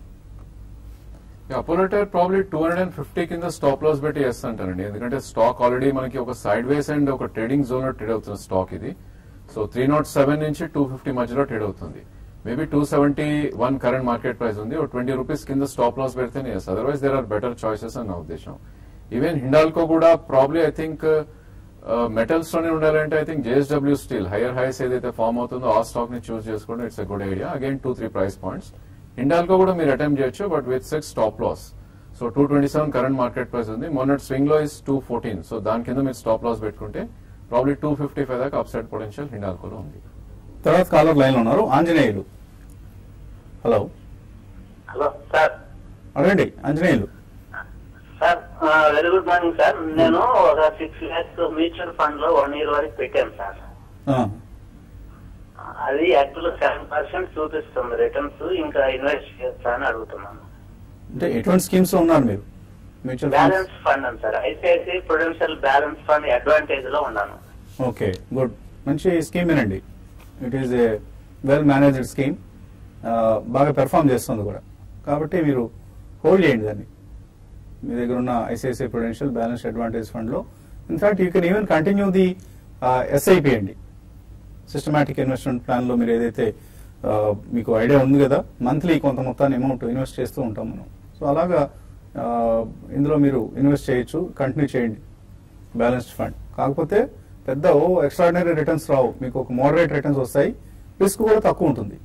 Apollo tyre probably two hundred and fifty కింద స్టాప్ లాస్ పెట్టి వేస్తుంటానండి ఎందుకంటే స్టాక్ ఆల్రెడీ మనకి ఒక సైడ్ వేస్ అండ్ ఒక ట్రేడింగ్ జోన్ లో ట్రేడ్ అవుతున్న స్టాక్ ఇది సో త్రీ నాట్ సెవెన్ నుంచి టూ ఫిఫ్టీ మధ్యలో ట్రేడ్ అవుతుంది maybe two seventy one current market price ఉంది ఒక ట్వంటీ రూపీస్ కింద స్టాప్ లాస్ పెడితేనే ఎస్ otherwise there are better choices అని నా ఉద్దేశం ఈవెన్ హిండాల్కో కూడా ప్రాబ్లీ ఐ థింక్ మెటల్స్ లోనే ఉండాలంటే I think JSW steel higher highs ఏదైతే ఫామ్ అవుతుందో ఆ స్టాక్ ని చూస్ చేసుకోవడం it's a good idea again two three price points Hindalco కూడా మీరు అటెంప్ట్ చేయొచ్చు but with six stop loss so two twenty seven current market price ఉంది మొన్నటి స్వింగ్ లో ఇస్ టూ ఫోర్టీన్ సో దాని కింద మీరు స్టాప్ లాస్ పెట్టుకుంటే ప్రాబ్లీ టూ ఫిఫ్టీ ఫైవ్ దాకా అప్సైడ్ పొటెన్షియల్ హిండాల్కోలో ఉంది తర్వాత కాలర్ లైన్ లో ఉన్నారు ఆంజనేయులు హలో హలో సార్ అడగండి Anjaneyulu sir very good morning sir నేను ఒక సిక్స్ ల్యాక్స్ మ్యూచువల్ ఫండ్ లో వన్ ఇయర్ వరకు పెట్టాను సార్ ఆ, అది యాక్చువల్ సెవెన్ పర్సెంట్ చూపిస్తుంది రిటర్న్స్ ఇంకా ఇన్వెస్ట్ చేస్తా అని అడుగుతున్నాను అంటే ఎటువంటి స్కీమ్స్ లో ఉన్నారు మీరు మ్యూచువల్ బ్యాలెన్స్ ఫండ్స్ ఫండ్ అని sir ICICI prudential balance fund advantage లో ఉన్నాను ఓకే గుడ్ మంచి స్కీమ్ ఏనండి it is a well managed scheme బాగా పెర్ఫామ్ చేస్తుంది కూడా కాబట్టి మీరు హోల్డ్ చేయండి దాన్ని మీ దగ్గర ఉన్న ICICI prudential balance advantage fund లో in fact you can even continue the SIP అండి సిస్టమాటిక్ ఇన్వెస్ట్మెంట్ ప్లాన్ లో మీరు ఏదైతే ఆ, మీకు ఐడియా ఉంది కదా మంత్లీ కొంత మొత్తాన్ని అమౌంట్ ఇన్వెస్ట్ చేస్తూ ఉంటాం మనం సో అలాగా ఆ, ఇందులో మీరు ఇన్వెస్ట్ చేయొచ్చు కంటిన్యూ చేయండి బ్యాలెన్స్డ్ ఫండ్ కాకపోతే పెద్ద ఓ ఎక్స్ట్రాడినరీ రిటర్న్స్ రావు మీకు ఒక మోడరేట్ రిటర్న్స్ వస్తాయి రిస్క్ కూడా తక్కువ ఉంటుంది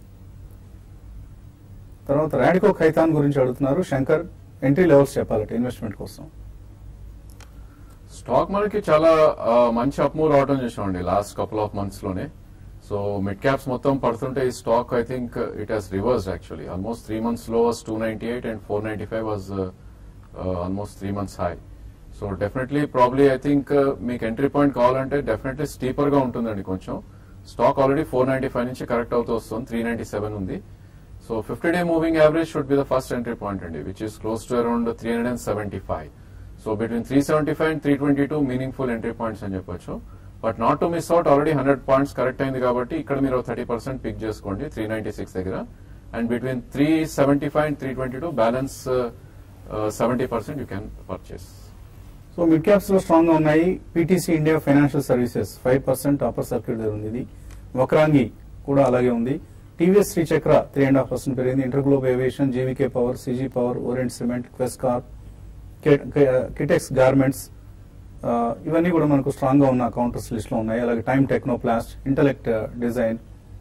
తర్వాత రాడికో ఖైతాన్ గురించి అడుగుతున్నారు శంకర్ ఎంట్రీ లెవెల్స్ చెప్పాలట ఇన్వెస్ట్మెంట్ కోసం స్టాక్ మనకి చాలా ఆ, మంచి అప్ మూవ్ రావడం చూసామండి లాస్ట్ కపుల్ ఆఫ్ మంత్స్ లోనే సో మిడ్ క్యాప్స్ మొత్తం పడుతుంటే ఈ stock I think it has reverse actually almost three months లో was two ninety eight and four ninety five was almost three months high so definitely probably I think మీకు entry point కావాలంటే definitely steeper గా ఉంటుందండి కొంచెం stock already four ninety five నుంచి correct అవుతూ వస్తుంది three ninety seven ఉంది so fifty day moving average should be the first entry point అండి which is close to around three hundred and seventy five so between three seventy five and three twenty two meaningful entry points అని చెప్పొచ్చు but not to miss out already hundred points correct అయింది కాబట్టి ఇక్కడ మీరు thirty percent pick చేసుకోండి three ninety six దగ్గర and between three seventy five and three twenty two balance seventy percent you can purchase so mid caps లో strong గా ఉన్నాయి PTC India financial services five percent upper circuit దగ్గర ఉంది ఇది వక్రాంగి కూడా అలాగే ఉంది TVS Srichakra three and half percent పెరిగింది InterGlobe aviation GVK power CG power Orient cement Quess Corp Kitex garments ఇవన్నీ కూడా మనకు స్ట్రాంగ్ గా ఉన్న కౌంటర్స్ లిస్ట్ లో ఉన్నాయి అలాగే time technoplast intellect design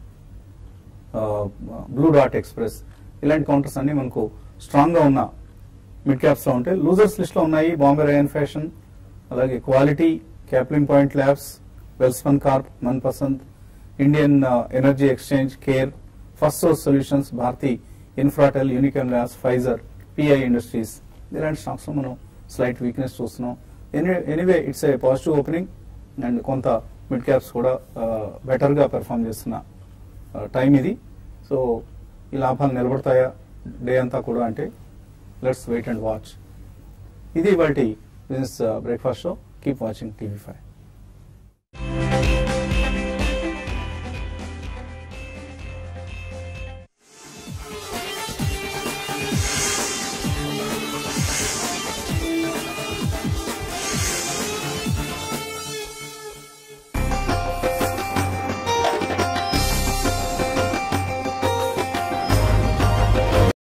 blue డాట్ ఎక్స్ప్రెస్ ఇలాంటి కౌంటర్స్ అన్ని మనకు స్ట్రాంగ్ గా ఉన్న మిడ్ క్యాప్స్ లో ఉంటాయి లూజర్స్ లిస్ట్ లో ఉన్నాయి బాంబే రయన్ ఫ్యాషన్ అలాగే quality Caplin point labs Welspun corp Manpasand Indian energy exchange care Firstsource solutions Bharti infratel యూనికాన్ ల్యాబ్స్ ఫైజర్ పిఐ ఇండస్ట్రీస్ ఇలాంటి స్టాక్స్ లో మనం స్లైట్ వీక్నెస్ చూస్తున్నాం anyway it's a positive opening and కొంత mid caps కూడా better గా perform చేస్తున్న time ఇది సో ఈ లాభాలు నిలబడతాయా డే అంతా కూడా అంటే లెట్స్ వెయిట్ అండ్ వాచ్ ఇది వాటి business breakfast show keep watching TV five